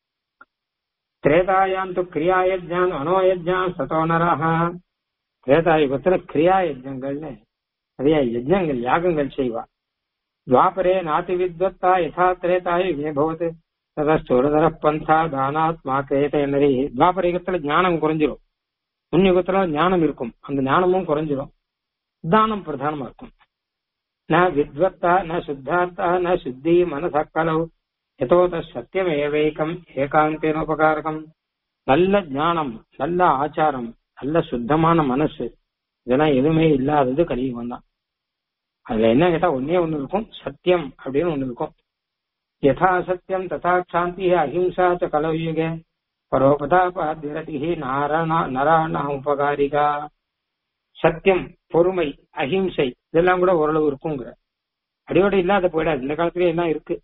திரேதாயாம் து கிரியா யஜ்ஞான் அனோயஜ்ஞான் சதோனராக திரேதாயுகத்துல கிரியா யஜ்ஞங்கள்னு நிறைய யஜ்ஞங்கள் யாகங்கள் செய்வா துவாபரே நாதி வித்வத்தா யதா திரேதாயுகே பவத்து ததஸ்தோரதர பந்தா தானாத்மா கிரேதே நரி துவாபர யுகத்துல ஞானம் குறைஞ்சிரும் முன் யுகத்துல ஞானம் இருக்கும் அந்த ஞானமும் குறைஞ்சிரும் தானம் பிரதானமா இருக்கும் ந வித்வத்தா ந சுத்தார்த்தா ந சுத்தி மனச கலவு எதோ சத்தியம் ஏவைக்கம் ஏகாந்தேனோபகாரகம் நல்ல ஞானம் நல்ல ஆச்சாரம் நல்ல சுத்தமான மனசு இதெல்லாம் எதுவுமே இல்லாதது கலியுகம் தான் அதுல என்ன கேட்டா ஒன்னே ஒண்ணு இருக்கும் சத்தியம் அப்படின்னு ஒண்ணு இருக்கும் யதா சத்தியம் ததா சாந்தி அஹிம்சா ச கலயுகே பரோபதாபாதிரதி நாரணா நராணா உபகாரிகா சத்தியம் பொறுமை அஹிம்சை இதெல்லாம் கூட ஓரளவு இருக்குங்கிற அடியோட இல்லாத போயிடாது இந்த காலத்துல எல்லாம் இருக்கு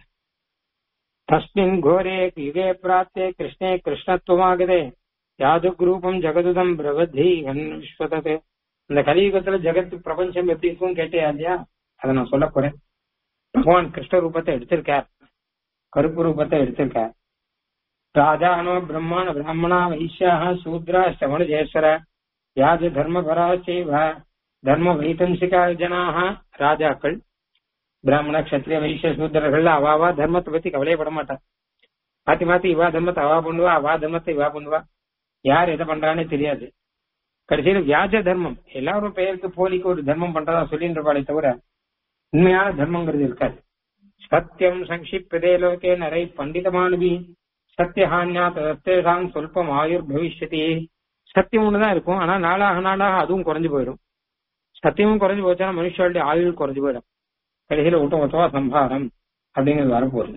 தஸ்மின் கோரே யுகே பிராப்தே கிருஷ்ணே கிருஷ்ணத்துவமாகதே யாதுக் ஜெகதுதம் பிரவதி விஸ்வதே இந்த கலியுகத்துல ஜெகத் பிரபஞ்சம் எப்படி இருக்கும் கேட்டே இல்லையா அதை நான் சொல்ல போறேன் பகவான் கிருஷ்ண ரூபத்தை எடுத்திருக்கார் கருப்பு ரூபத்தை எடுத்திருக்கார் ராஜானோ பிரம்மாண பிராமணா வைசியாக சூத்ரா ஸ்ரவண ஜெயஸ்வர யாஜ தர்மபரா செய்வ தர்ம வைதம்சிகா ஜனாக ராஜாக்கள் பிராமண கஷத்திரிய வைசிய சூத்திரர்கள் அவாவா தர்மத்தை பத்தி கவலையப்பட மாட்டார் மாத்தி மாத்தி இவா தர்மத்தை அவா பண்ணுவா அவா தர்மத்தை இவா பண்ணுவா யார் எதை பண்றானே தெரியாது கடைசியில வியாஜ தர்மம் எல்லாரும் பெயருக்கு போலிக்கு ஒரு தர்மம் பண்றதா சொல்லிட்டு இருப்பாளே தவிர உண்மையான தர்மங்கிறது இருக்காது சத்தியம் சங்கிப்பதே லோகே நரை பண்டிதமானவி சத்தியஹான்யா தத்தேசாம் சொல்பம் ஆயுர் பவிஷ்யதி சத்தியம் ஒண்ணுதான் இருக்கும் ஆனா நாளாக நாளாக அதுவும் குறைஞ்சு போயிடும் சத்தியமும் குறைஞ்சு போச்சுன்னா மனுஷாளுடைய ஆயுள் குறைஞ்சு போயிடும் கடைசியில ஒட்டுமொத்தமா சம்ஹாரம் அப்படிங்கிறது வரப்போகுது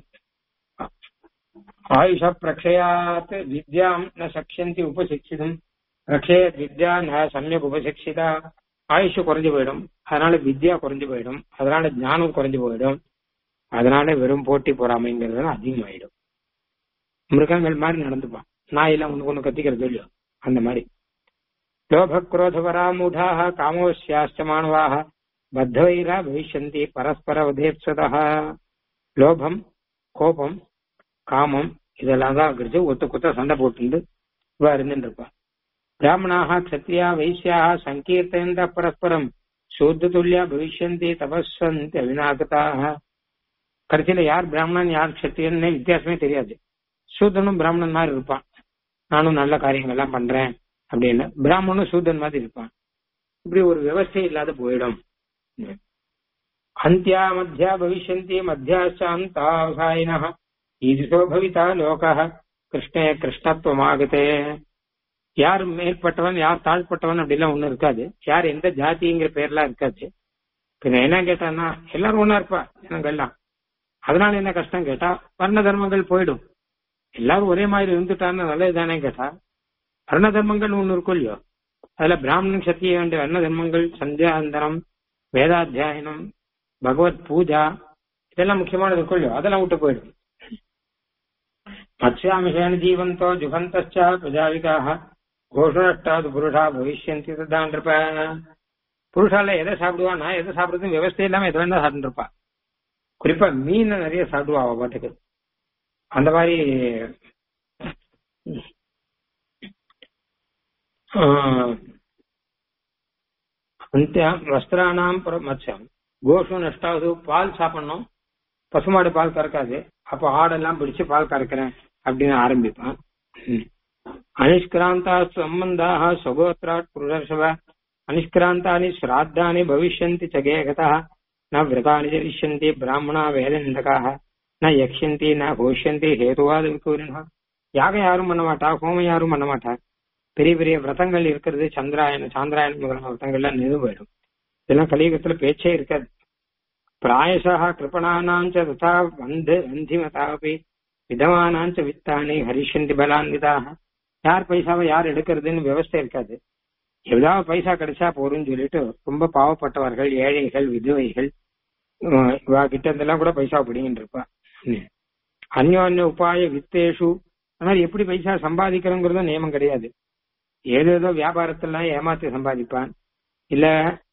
ஆயுஷ பிரக்ஷயாத் வித்யாம் ந சக்ஷந்தி உபசிக்ஷிதம் பிரக்ஷயத் வித்யா ந சமயக் உபசிக்ஷிதா ஆயுஷ் குறைஞ்சு போயிடும் அதனால வித்யா குறைஞ்சு போயிடும் அதனால ஞானம் குறைஞ்சு போயிடும் அதனால வெறும் போட்டி பொறாமைங்கிறது அதிகமாயிடும் மிருகங்கள் மாதிரி நடந்துப்பான் நாயெல்லாம் ஒண்ணு ஒண்ணு கத்திக்கிறது இல்லையோ அந்த மாதிரி லோப குரோதபரா மூடாக காமோஸ்யாஸ்ட மாணவாக பத்தவைரா பவிஷ்யந்தி பரஸ்பர உதேப்சதா லோபம் கோபம் காமம் இதெல்லாம் தான் இருக்கிறது ஒத்து குத்த சண்டை போட்டு இவ இருந்துட்டு இருப்பா பிராமணாக கத்திரியா வைசியாக சங்கீர்த்தந்த பரஸ்பரம் சூத்த துல்லியா பவிஷ்யந்தி தபஸ்வந்தி அவிநாகதாக கடைசியில யார் பிராமணன் யார் கத்திரியன்னு வித்தியாசமே தெரியாது சூதனும் பிராமணன் மாதிரி இருப்பான் நானும் நல்ல காரியங்கள் எல்லாம் பண்றேன் அப்படின்னு பிராமணனும் சூதன் மாதிரி இருப்பான் இப்படி ஒரு விவசாய இல்லாத போயிடும் அந்தியா மத்தியா பவிஷ்யந்தி மத்தியாச்சாந்தாவசாயின ஈதிசோ பவிதா லோக கிருஷ்ணே கிருஷ்ணத்துவமாகதே யார் மேற்பட்டவன் யார் தாழ்பட்டவன் அப்படிலாம் ஒண்ணும் இருக்காது யார் எந்த ஜாதிங்கிற பேர்லாம் இருக்காது பின்ன என்ன கேட்டான்னா எல்லாரும் ஒண்ணா இருப்பா ஜனங்கள்லாம் அதனால என்ன கஷ்டம் கேட்டா வர்ண தர்மங்கள் போயிடும் எல்லாரும் ஒரே மாதிரி இருந்துட்டான்னு நல்லது தானே கேட்டா வர்ண தர்மங்கள் ஒண்ணு இருக்கும் இல்லையோ அதுல பிராமணன் சத்திய வேண்டிய வர்ண தர்மங்கள் சந்தியாந்தரம் வேதாத்தியாயனம் பகவத் பூஜா இதெல்லாம் முக்கியமானது இருக்கும் இல்லையோ அதெல்லாம் விட்டு போயிடும் மத்ஸ்யாமிஷேன ஜீவந்தோ ஜுகந்தச்ச பிரஜாவிகாக கோஷனஷ்டாது புருஷா பவிஷ்யந்தி தான் இருப்ப புருஷால எதை சாப்பிடுவானா எதை சாப்பிடுறது விவசாயம் இல்லாம எதை வேணா சாப்பிட்டு இருப்பா குறிப்பா மீன் நிறைய சாப்பிடுவா அவ பாட்டுக்கு அந்த மாதிரி அந்த வஸ்திரானாம் மத்யம் கோஷம் நஷ்டாவது பால் சாப்பிடணும் பசுமாடு பால் கறக்காது அப்போ ஆடெல்லாம் பிடிச்சு பால் கறக்கிறேன் அப்படின்னு ஆரம்பிப்பான் அனிஷ்கிராந்தா சம்பந்தாக சுகோத்ராட் புருஷர்ஷவ அனிஷ்கிராந்தானி ஸ்ராத்தானி பவிஷ்யந்தி சகேகதா ந விரதானி ஜரிஷ்யந்தி பிராமணா வேதநிந்தகாக ந யக்ஷந்தி ந கோஷ்யந்தி ஹேதுவாத விகூரினா யாகம் யாரும் பண்ண மாட்டா ஹோமம் யாரும் பண்ண மாட்டா பெரிய பெரிய விரதங்கள் இருக்கிறது சந்திராயன சாந்திராயன முதலான விரதங்கள்லாம் நின்று போயிடும் இதெல்லாம் கலியுகத்துல பேச்சே இருக்காது பிராயசா கிருபணானாஞ்ச ததா வந்து வந்திமதாபி விதமானாஞ்ச வித்தானி ஹரிஷந்தி பலான்விதாக யார் பைசாவை யார் எடுக்கிறதுன்னு விவஸ்தை இருக்காது ஏதாவது பைசா கிடைச்சா போறோம்னு சொல்லிட்டு ரொம்ப பாவப்பட்டவர்கள் ஏழைகள் விதவைகள் இவா கிட்ட இருந்தெல்லாம் கூட பைசா பிடிங்கிட்டு இருப்பா அந்யோன்ய உபாய வித்தேஷு ஆனால் எப்படி பைசா சம்பாதிக்கிறோங்கிறதும் நியமம் கிடையாது ஏதேதோ வியாபாரத்தெல்லாம் ஏமாத்தி சம்பாதிப்பான் இல்ல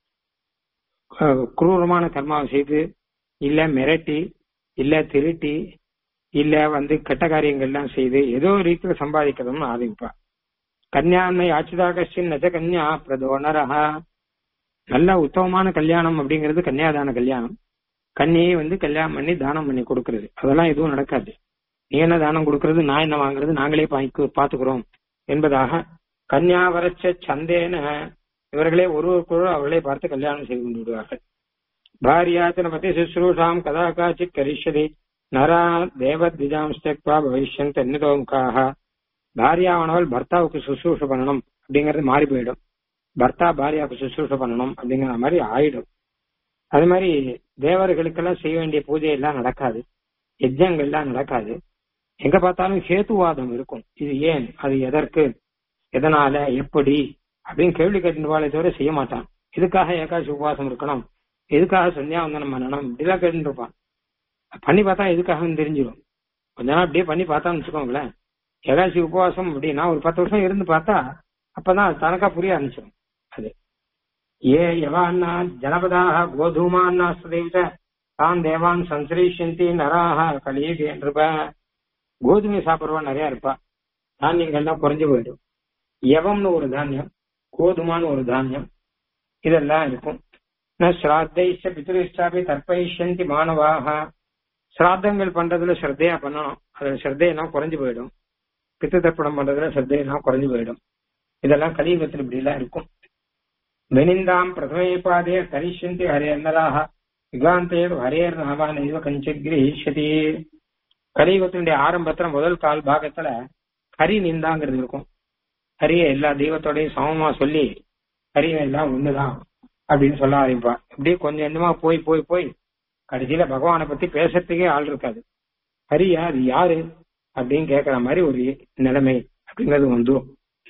குரூரமான கர்மாவை செய்து இல்ல மிரட்டி இல்ல திருட்டி இல்ல வந்து கெட்ட காரியங்கள்லாம் செய்து ஏதோ ரீதியில சம்பாதிக்கிறதுன்னு ஆரம்பிப்பா கன்யான்மை ஆச்சிதாகஷின் நஜ கன்யா பிரதோனரஹா நல்ல உத்தமமான கல்யாணம் அப்படிங்கிறது கன்னியாதான கல்யாணம் கன்னியை வந்து கல்யாணம் பண்ணி தானம் பண்ணி கொடுக்கறது அதெல்லாம் எதுவும் நடக்காது நீ என்ன தானம் கொடுக்கறது நான் என்ன வாங்குறது நாங்களே பாத்துக்கிறோம் என்பதாக கன்யா வரச்ச சந்தேன இவர்களே ஒருவருக்குள் அவர்களே பார்த்து கல்யாணம் செய்து கொண்டு விடுவார்கள் பாரியாச்சன பத்தி சுশ্ரூஷாம் கதா காச்சித் கரிஷதி நரா தேவத்விஜாம்ஸ்தக்வா பவிஷ்யந்த் அந்நிதோமுகாக பாரியாவானவள் பர்த்தாவுக்கு சுசூஷ பண்ணணும் அப்படிங்கறது மாறி போயிடும் பர்த்தா பாரியாவுக்கு சுசூஷ பண்ணணும் அப்படிங்கிற மாதிரி ஆயிடும் அது மாதிரி தேவர்களுக்கெல்லாம் செய்ய வேண்டிய பூஜை எல்லாம் நடக்காது யஜ்ஜங்கள் எல்லாம் நடக்காது எங்க பார்த்தாலும் ஹேத்துவாதம் இருக்கும் இது ஏன் அது எதற்கு எதனால எப்படி அப்படின்னு கேள்வி கேட்டுவாளே தவிர செய்ய மாட்டான் எதுக்காக ஏகாசி உபவாசம் இருக்கணும் எதுக்காக சந்தியாவந்தனம் பண்ணணும் இப்படிலாம் கேட்டு இருப்பான் பண்ணி பார்த்தா எதுக்காகன்னு தெரிஞ்சிடும் கொஞ்ச நாள் அப்படியே பண்ணி பார்த்தான்னு வச்சுக்கோங்களேன் ஏகாசி உபவாசம் அப்படின்னா ஒரு பத்து வருஷம் இருந்து பார்த்தா அப்பதான் அது தனக்கா புரிய ஆரம்பிச்சிடும் அது ஏ யவான்னா ஜனபதாக கோதூமான்னா சுதேவித தான் தேவான் சம்சரிஷந்தி நராக கலியுகே இருப்ப கோதுமை சாப்பிடுறவா நிறைய இருப்பா தானியங்கள்லாம் குறைஞ்சு போயிடும் யவம்னு ஒரு தானியம் கோதுமான்னு ஒரு தானியம் இதெல்லாம் இருக்கும் ஸ்ராத்தைஷ பித்ருஷ்டாபி தர்ப்பயிஷந்தி மாணவாக சிராத்தங்கள் பண்றதுல ஸ்ரத்தையா பண்ணணும் அதுல ஸ்ரத்தையெல்லாம் குறைஞ்சு போயிடும் பித்து தர்ப்பணம் பண்றதுல ஸ்ரத்தையெல்லாம் குறைஞ்சு போயிடும் இதெல்லாம் கலியுகத்தில் இப்படி எல்லாம் இருக்கும் வெனிந்தாம் பிரதமே பாதே கரிஷ்யந்தி ஹரேர்னராக யுகாந்தேர் ஹரேர் நாமான இவ கஞ்சித் கிரகிஷதி கலியுகத்தினுடைய ஆரம்பத்துல முதல் கால் பாகத்துல ஹரி நிந்தாங்கிறது இருக்கும் ஹரிய எல்லா தெய்வத்தோடையும் சமமா சொல்லி ஹரிய எல்லாம் ஒண்ணுதான் அப்படின்னு சொல்ல ஆரம்பிப்பா இப்படியே கொஞ்சம் கொஞ்சமா போய் போய் போய் கடைசியில பகவானை பத்தி பேசுறதுக்கே ஆள் இருக்காது ஹரியா அது யாரு அப்படின்னு கேக்குற மாதிரி ஒரு நிலைமை அப்படிங்கிறது வந்துடும்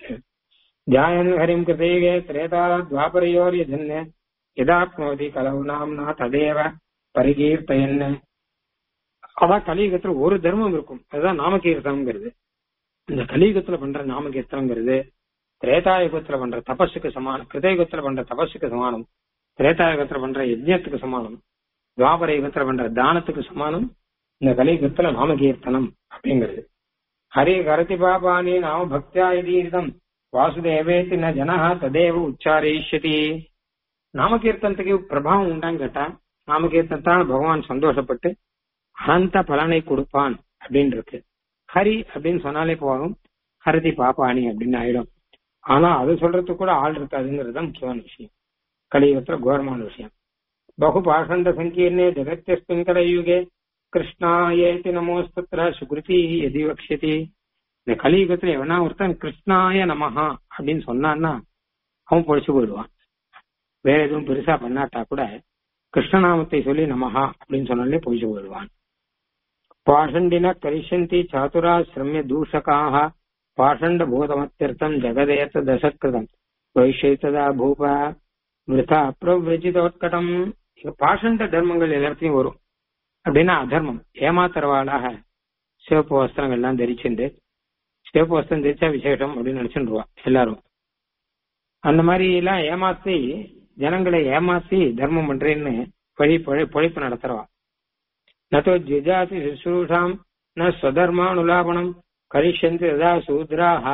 ஜாயன் ஹரிம் கிருதேகே திரேதா துவாபரையோர் எதன்ன எதாப்னோதி கலவு நாம்னா ததேவ பரிகீர்த்தயன் அதான் கலியுகத்துல ஒரு தர்மம் இருக்கும் அதுதான் நாமகீர்த்தனம்ங்கிறது இந்த கலியுகத்துல பண்ற நாமகீர்த்தனங்கிறது திரேதாயுகத்துல பண்ற தபஸுக்கு சமானம் கிருதயுகத்துல பண்ற தபஸுக்கு சமானம் திரேதாயுகத்துல பண்ற யஜ்ஞத்துக்கு சமானம் துவாபர யுகத்துல பண்ற தானத்துக்கு சமானம் இந்த கலியுகத்துல நாமகீர்த்தனம் அப்படிங்கிறது ஹரி கரதி பாபானி நாம பக்தியா இதீரிதம் வாசுதேவேதி ந ஜனஹ ததேவ உச்சாரயிஷ்யதி நாமகீர்த்தனத்துக்கு பிரபாவம் உண்டான்னு கேட்டா நாமகீர்த்தனத்தால் பகவான் சந்தோஷப்பட்டு அனந்த பலனை கொடுப்பான் அப்படின்னு இருக்கு ஹரி அப்படின்னு சொன்னாலே போகும் ஹரதி பாப்பாணி அப்படின்னு ஆயிடும் ஆனா அது சொல்றதுக்கு கூட ஆள் இருக்காதுங்கிறது தான் முக்கியமான விஷயம் கலியுகத்துல கோரமான விஷயம் பகு பாஷண்ட சங்கீர்ணே ஜெகத்தியஸ்மின் கலியுகே கிருஷ்ணாயேதி நமோஸ்தத்ர சுகிருதி எதி வக்ஷதி இந்த கலியுகத்துல எவனா ஒருத்தன் கிருஷ்ணாய நமஹா அப்படின்னு சொன்னான்னா அவன் பொழிச்சு போயிடுவான் வேற எதுவும் பெருசா பண்ணாட்டா கூட கிருஷ்ணநாமத்தை சொல்லி நமஹா அப்படின்னு சொன்னாலே பொழிச்சு போயிடுவான் பாஷண்டின கரிஷந்தி சாதுரா சிரமிய தூஷகாக பாஷண்ட பூதமத்தியர்த்தம் ஜெகதேத்த தசக்கிருதம் வைஷேத்ததா பூப மிருதா அப்பிரவிரஜிதோத்கடம் பாஷண்ட தர்மங்கள் எல்லாத்தையும் வரும் அப்படின்னா அதர்மம் ஏமாத்துறவாளாக சிவப்பு வஸ்திரங்கள் எல்லாம் தரிச்சுண்டு சிவப்பு வஸ்திரம் தரிச்சா விசேஷம் அப்படின்னு நினைச்சுருவா எல்லாரும் அந்த மாதிரி எல்லாம் ஏமாத்தி ஜனங்களை ஏமாத்தி தர்மம் பண்றேன்னு பழி பொழைப்பு நடத்துறவா நோ ஜிஜாதி சுசூஷாம் ந ஸ்வதர்மானுலாபனம் கரிஷந்தி ததா சூத்ராக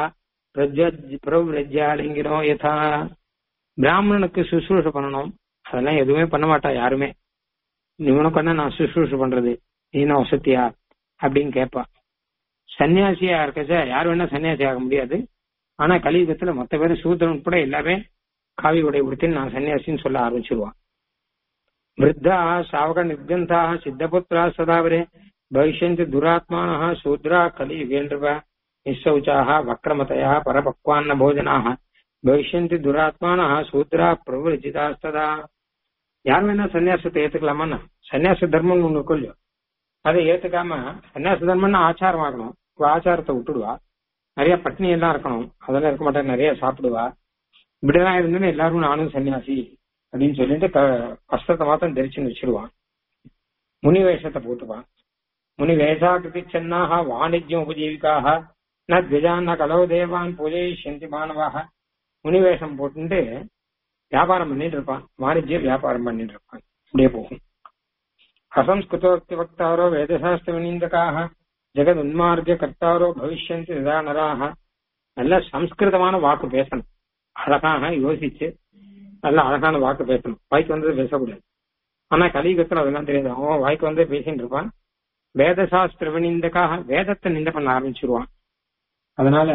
பிரவ்ரஜாலிங்கினோ யதா பிராமணனுக்கு சுசுரூஷ பண்ணணும் அதெல்லாம் எதுவுமே பண்ண மாட்டா யாருமே நீ உனக்கு என்ன நான் சுசுரூஷ பண்றது நீ என்ன வசதியா அப்படின்னு கேட்பா சன்னியாசியா இருக்கச்ச யார் வேணா சன்னியாசி ஆக முடியாது ஆனா கலியுகத்துல மொத்த பேரும் சூத்திரன் உட்பட எல்லாமே காவி உடை உடுத்தி நான் சன்னியாசின்னு சொல்ல ஆரம்பிச்சிருவான் விருத்தா சாவக நிர்கந்தா சித்தபுத்திரா சதாவரே பவிஷ்யந்தி துராத்மானः சூத்ரா கலியுகேந்திரவ நிசௌச்சாக வக்ரமதயா பரபக்வான்ன போஜனாக பவிஷ்யந்தி துராத்மானः சூத்ரா பிரவர்ஜிதாஸ்ததா யார் வேணா சன்னியாசத்தை ஏத்துக்கலாமா சன்னியாச தர்மம் ஒண்ணு கொள்ளும் அதை ஏத்துக்காம சன்னியாச தர்மம்னா ஆச்சாரம் ஆகணும் ஆச்சாரத்தை விட்டுடுவா நிறைய பட்னி எல்லாம் இருக்கணும் அதெல்லாம் இருக்க மாட்டேன் நிறைய சாப்பிடுவா இப்படிதான் இருந்துன்னு எல்லாரும் நானும் சன்னியாசி அப்படின்னு சொல்லிட்டு வஸ்திரத்தை மாத்திரம் தரிச்சுன்னு வச்சிருவான் முனி வேஷத்தை போட்டுப்பான் முனி வேஷாகிருதி சென்னாக வாணிஜ்யம் உபஜீவிக்காக ந திஜான் ந கலோ தேவான் பூஜயிஷ்யந்தி மாணவாக முனி வேஷம் போட்டுட்டு வியாபாரம் பண்ணிட்டு இருப்பான் வாணிஜ்ய வியாபாரம் பண்ணிட்டு இருப்பான் இப்படியே போகும் அசம்ஸ்கிருதோக்தி வக்தாரோ வேதசாஸ்திர வினீந்தக்காக ஜெகத் உன்மார்க்க கர்த்தாரோ பவிஷ்யந்தி நிதா நராக நல்ல சம்ஸ்கிருதமான வாக்கு பேசணும் அழகாக யோசிச்சு நல்ல அழகான வாக்கு பேசணும் வாய்க்கு வந்தது பேசக்கூடாது ஆனா கலியுகத்துல அதெல்லாம் தெரியாது அவன் வாய்க்கு வந்து பேசிட்டு இருப்பான் வேதசாஸ்திர வினிந்தக்காக வேதத்தை நிந்த பண்ண ஆரம்பிச்சிருவான் அதனால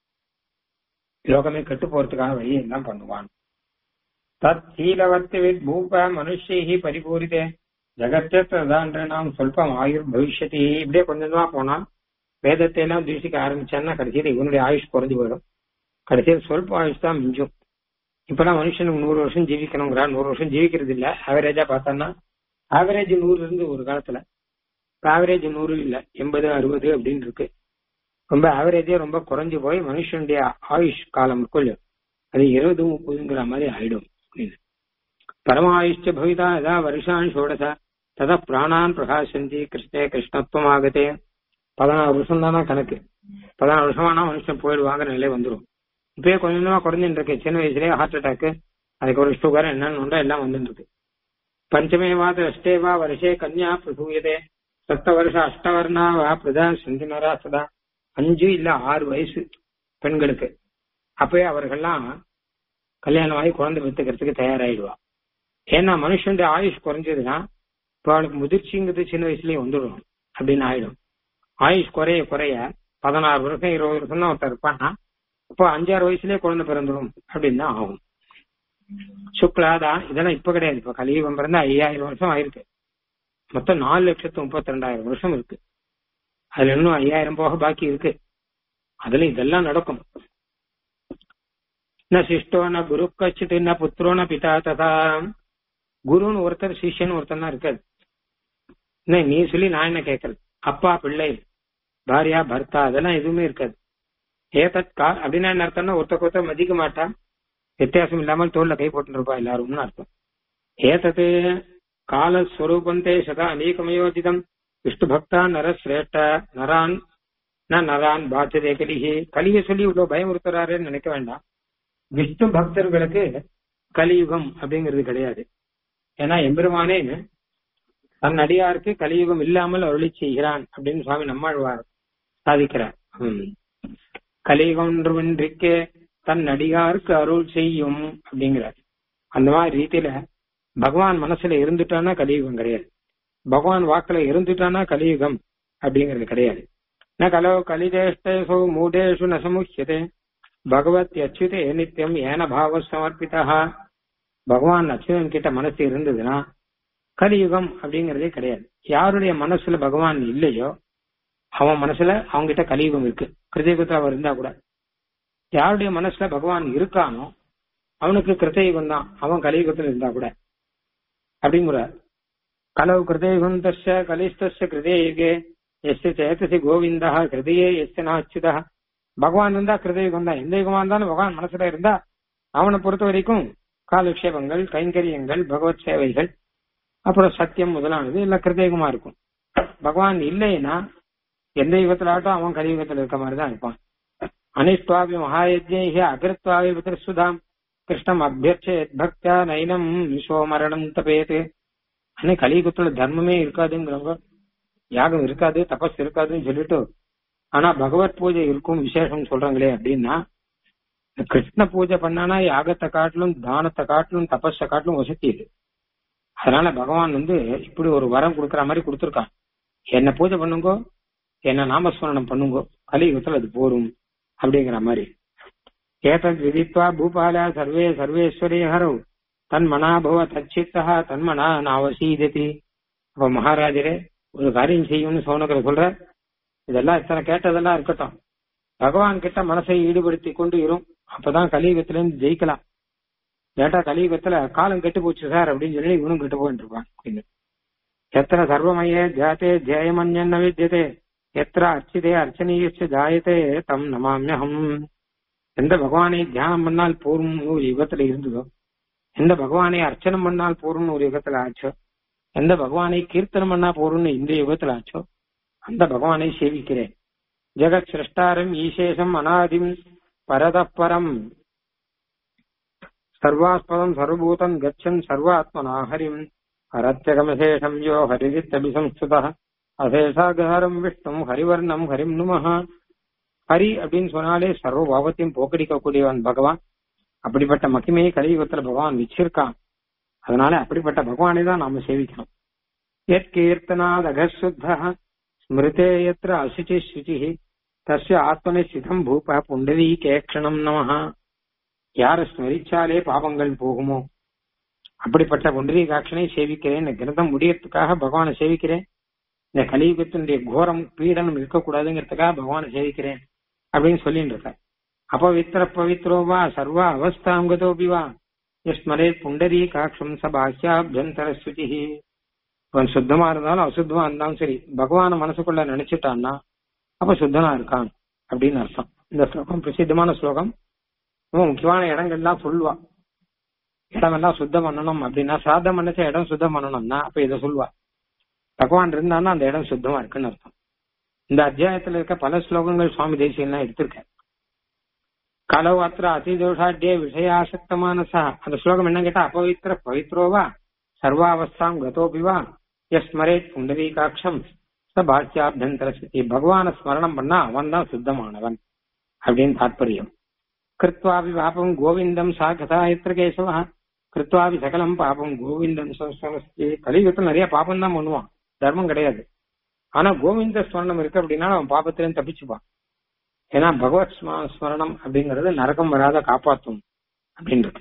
லோகமே கெட்டு போறதுக்காக வழி எல்லாம் பண்ணுவான் தத் சீலவர்த்தி வித் பூப மனுஷி பரிபூரிதே ஜகத்தேத்தான் நாம் சொல்பம் ஆயுர் பவிஷ்யத்தி இப்படியே கொஞ்சம் கொஞ்சமா போனா வேதத்தை எல்லாம் தூசிக்க ஆரம்பிச்சான்னா கடைசியில் இவனுடைய ஆயுஷ் குறைஞ்சு போயிடும் கடைசியில் சொல்ப ஆயுஷ் தான் மிஞ்சும் இப்பெல்லாம் மனுஷனுக்கு நூறு வருஷம் ஜீவிக்கணுங்கிறா நூறு வருஷம் ஜீவிக்கிறது இல்ல ஆவரேஜா பார்த்தோம்னா ஆவரேஜ் நூறு இருந்து ஒரு காலத்துல இப்ப ஆவரேஜ் நூறு இல்ல எண்பது அறுபது அப்படின்னு இருக்கு ரொம்ப ஆவரேஜே ரொம்ப குறைஞ்சு போய் மனுஷனுடைய ஆயுஷ் காலம் இருக்குல்ல அது இருபது முப்பதுங்கிற மாதிரி ஆயிடும் பரமாயுஷ்ட பவிதா யதா வருஷான் ஷோடச ததா பிராணான் பிரகாசந்தி கிருஷ்ணே கிருஷ்ணத்துவம் ஆகத்தே பதினாறு வருஷம் தானா கணக்கு பதினாறு வருஷமானா மனுஷன் போயிடுவாங்கிற நிலை வந்துடும் இப்பயே கொஞ்சம் கொஞ்சமா குறைஞ்சிட்டு இருக்கு சின்ன வயசுலயே ஹார்ட் அட்டாக் அதுக்கு ஒரு சுகர் என்னன்னு உண்டோ எல்லாம் வந்துட்டு இருக்கு பஞ்சமே வாத அஷ்டேவா வருஷே கன்யா பிரசூயதே சத்த வருஷ அஷ்டவர்ணா வா பிரதா சந்தினரா சதா அஞ்சு இல்ல ஆறு வயசு பெண்களுக்கு அப்பயே அவர்கள்லாம் கல்யாணம் ஆகி குழந்தை பெற்றுக்கிறதுக்கு தயாராயிடுவா ஏன்னா மனுஷனுடைய ஆயுஷ் குறைஞ்சதுன்னா இப்போ அவளுக்கு முதிர்ச்சிங்கிறது சின்ன வயசுலயே வந்துடும் அப்படின்னு ஆயிடும் ஆயுஷ் குறைய குறைய பதினாறு வருஷம் இருபது வருஷம் தான் ஒருத்தர் இருப்பான்னா இப்போ அஞ்சாறு வயசுலயே குழந்தை பிறந்துடும் அப்படின்னு தான் ஆகும் சுக்லாதா இதெல்லாம் இப்ப கிடையாது இப்ப கலியுகம் பிறந்த ஐயாயிரம் வருஷம் ஆயிருக்கு மொத்தம் நாலு லட்சத்து முப்பத்தி ரெண்டாயிரம் வருஷம் இருக்கு அதுல இன்னும் ஐயாயிரம் போக பாக்கி இருக்கு அதுல இதெல்லாம் நடக்கும் ந சிஷ்டோ ந குரு கச்சிட்டு ந புத்திரோ ந பிதா ததா குருன்னு ஒருத்தர் சிஷ்யன் ஒருத்தர் தான் இருக்காது என்ன நீ சொல்லி நான் என்ன கேட்கறது அப்பா பிள்ளை பாரியா பர்த்தா அதெல்லாம் எதுவுமே இருக்காது ஏதத் கா அப்படின்னா என்ன அர்த்தம்னா ஒருத்தருக்கு ஒருத்தர் மதிக்க மாட்டான் வித்தியாசம் இல்லாமல் தோல்ல கை போட்டு இருப்பா எல்லாரும்னு அர்த்தம் ஏதத்து காலஸ்வரூபந்தே சதா அநேகமயோஜிதம் விஷ்ணு பக்தா நர சிரேஷ்ட நரான் ந நரான் பாத்தியதே கலிகி கலிகை சொல்லி இவ்வளவு பயமுறுத்துறாருன்னு நினைக்க வேண்டாம் விஷ்ணு பக்தர்களுக்கு கலியுகம் அப்படிங்கிறது கிடையாது ஏன்னா எம்பெருமானே தன் அடியாருக்கு கலியுகம் இல்லாமல் அருளி செய்கிறான் அப்படின்னு சுவாமி நம்மாழ்வார் சாதிக்கிறார் ம். கலியுகம் ஒன்றுமின்றிக்கே தன் அடியாருக்கு அருள் செய்யும் அப்படிங்கிறார் அந்த மாதிரி ரீதியில பகவான் மனசுல இருந்துட்டானா கலியுகம் கிடையாது பகவான் வாக்குல இருந்துட்டானா கலியுகம் அப்படிங்கிறது கிடையாது ந கலோ கலிதேஷ்டேஷு மூடேஷு ந சமுஷ்யதே பகவத் அச்சுதே நித்தியம் ஏன பாவ சமர்ப்பிதா பகவான் அச்சுதன் கிட்ட மனசு இருந்ததுன்னா கலியுகம் அப்படிங்கறதே கிடையாது யாருடைய மனசுல பகவான் இல்லையோ அவன் மனசுல அவங்க கிட்ட கலியுகம் இருக்கு கிருதயுகத்துல அவர் இருந்தா கூட யாருடைய மனசுல பகவான் இருக்கானோ அவனுக்கு கிருத்தயுகம் தான் அவன் கலியுகத்துல இருந்தா கூட அப்படிங்கிற கலவு கிருதயுகம் தஸ்ய கலிஸ்தஸ்ய கிருதயுகே எஸ்ய சேத்தசி கோவிந்தா கிருதயே எஸ்ய நாச்சுதா பகவான் இருந்தா கிருதயுகம் தான் எந்த யுகமா இருந்தாலும் பகவான் மனசுல இருந்தா அவனை பொறுத்த வரைக்கும் காலக்ஷேபங்கள் கைங்கரியங்கள் பகவத் சேவைகள் அப்புறம் சத்தியம் முதலானது எல்லாம் கிருதயுகமா இருக்கும் பகவான் இல்லைன்னா எந்த யுகத்துல ஆட்டும் அவன் கலியுகத்துல இருக்க மாதிரி தான் இருப்பான் அனிஷ்டாபி மகாயஜ்ய அகிருத்வாபி பிதர்சுதாம் கிருஷ்ணம் அபியர்ச்சேத் பக்தா நைனம் சோமரணம் தபேது ஆனா கலியுகத்துல தர்மமே இருக்காதுங்கிறவங்க யாகம் இருக்காது தபஸ் இருக்காதுன்னு சொல்லிட்டு ஆனா பகவத் பூஜை இருக்கும் விசேஷம் சொல்றாங்களே அப்படின்னா இந்த கிருஷ்ண பூஜை பண்ணானா யாகத்தை காட்டிலும் தானத்தை காட்டிலும் தபஸை காட்டிலும் வசதி இது அதனால பகவான் வந்து இப்படி ஒரு வரம் கொடுக்கற மாதிரி கொடுத்துருக்கான் என்ன பூஜை பண்ணுங்கோ என்ன நாமஸ்மரணம் பண்ணுங்கோ கலியுகத்துல அது போரும் அப்படிங்கிற மாதிரி ஏதத் விதித்வா பூபால சர்வே சர்வேஸ்வரி ஹரவு தன்மனா பவ தச்சித்தா தன்மனா நாவசீததி அப்ப மகாராஜரே ஒரு காரியம் செய்யும்னு சோனகர் சொல்ற இதெல்லாம் இத்தனை கேட்டதெல்லாம் இருக்கட்டும் பகவான் கிட்ட மனசை ஈடுபடுத்தி கொண்டு இரும் அப்பதான் கலியுகத்துல இருந்து ஜெயிக்கலாம் கேட்டா கலியுகத்துல காலம் கெட்டு போச்சு சார் அப்படின்னு சொல்லி இவனும் கெட்டு போயிட்டு இருப்பான் அப்படின்னு எத்தனை சர்வமய ஜாத்தே ஜெயமன்யன்ன வித்தியதே எத்திர அர்ச்சிதே அர்ச்சனீயச்ச ஜாயத்தே தம் நமாமியகம் எந்த பகவானை தியானம் பண்ணால் போரும் ஒரு யுகத்துல இருந்ததோ எந்த பகவானை அர்ச்சனம் பண்ணால் போரும்னு ஒரு யுகத்துல ஆச்சோ எந்த பகவானை கீர்த்தனம் பண்ணா போரும்னு இந்த யுகத்துல ஆச்சோ அந்த பகவானை சேவிக்கிறேன் ஜெகத் சிருஷ்டாரம் ஈசேஷம் அனாதிம் பரதப்பரம் சர்வாஸ்பதம் சர்வபூதம் கச்சன் சர்வாத்மனா ஹரிம் ஹரத்யகமசேஷம் யோ ஹரிதித்தபிசம்ஸ்துத அசேஷாகரம் விஷ்ணும் ஹரிவர்ணம் ஹரிம் நுமஹ ஹரி அப்படின்னு சொன்னாலே சர்வ பாவத்தையும் போக்கடிக்கக்கூடியவன் பகவான் அப்படிப்பட்ட மகிமையை கலியுகத்துல பகவான் வச்சிருக்கான் அதனால அப்படிப்பட்ட பகவானை தான் நாம சேவிக்கணும் எத் கீர்த்தனாத் அகசுத்த ஸ்மிருதே எத்திர அசுச்சி சுச்சி தஸ்ய ஆத்மனை சிதம் பூப புண்டரீகேக்ஷணம் நமஹ யார ஸ்மரிச்சாலே பாவங்கள் போகுமோ அப்படிப்பட்ட புண்டரீகாட்சனை சேவிக்கிறேன் இந்த கிரந்தம் முடியறதுக்காக பகவானை சேவிக்கிறேன் இந்த கலியுகத்தினுடைய கோரம் பீடனம் இருக்கக்கூடாதுங்கிறதுக்காக பகவானை சேவிக்கிறேன் அப்படின்னு சொல்லிட்டு இருக்க அபவித்திர பவித்ரோவா சர்வ அவஸ்தாங்கதோபி வா ஸ்மரே புண்டரீ காட்சம் ச பாஹ்யாபியந்தர ஸ்ருதி அவன் சுத்தமா இருந்தாலும் அசுத்தமா இருந்தாலும் சரி பகவான மனசுக்குள்ள நினைச்சிட்டான்னா அப்ப சுத்தனா இருக்கான் அப்படின்னு அர்த்தம் இந்த ஸ்லோகம் பிரசித்தமான ஸ்லோகம் ரொம்ப முக்கியமான இடங்கள்லாம் சொல்லுவா இடமெல்லாம் சுத்தம் பண்ணணும் அப்படின்னா சாதம் பண்ணச்ச இடம் சுத்தம் பண்ணணும்னா அப்ப இதை சொல்லுவா பகவான் இருந்தான்னா அந்த இடம் சுத்தமா இருக்குன்னு அர்த்தம் இந்த அத்தியாயத்துல இருக்க பல ஸ்லோகங்கள் சுவாமி தேசியெல்லாம் எடுத்திருக்க கலவு அத்திர அதிதோஷாட்டிய விஷயாசக்த மானசா அந்த ஸ்லோகம் என்ன கேட்டா அபவித்திர பவித்ரோவா சர்வாவஸ்தாம் கதோபிவா எஸ்மரே புண்டரீகாட்சம் ச பாக்கியாபியந்தர ஸ்திதி பகவான ஸ்மரணம் பண்ணா அவன் தான் சுத்தமானவன் அப்படின்னு தாற்பயம் கிருத்வாபி பாபம் கோவிந்தம் சா கதாயத்திர கேசவா கிருத்வாபி சகலம் பாபம் கோவிந்தம் சமஸ்தி கலியுகத்தில் நிறைய பாபம் தான் பண்ணுவான் தர்மம் கிடையாது ஆனா கோவிந்த ஸ்மரணம் இருக்கு அப்படின்னா அவன் பாபத்திலேருந்து தப்பிச்சுப்பான் ஏன்னா பகவத் ஸ்ம- ஸ்மரணம் அப்படிங்கிறது நரகம் வராத காப்பாத்தும் அப்படின்னு இருக்கு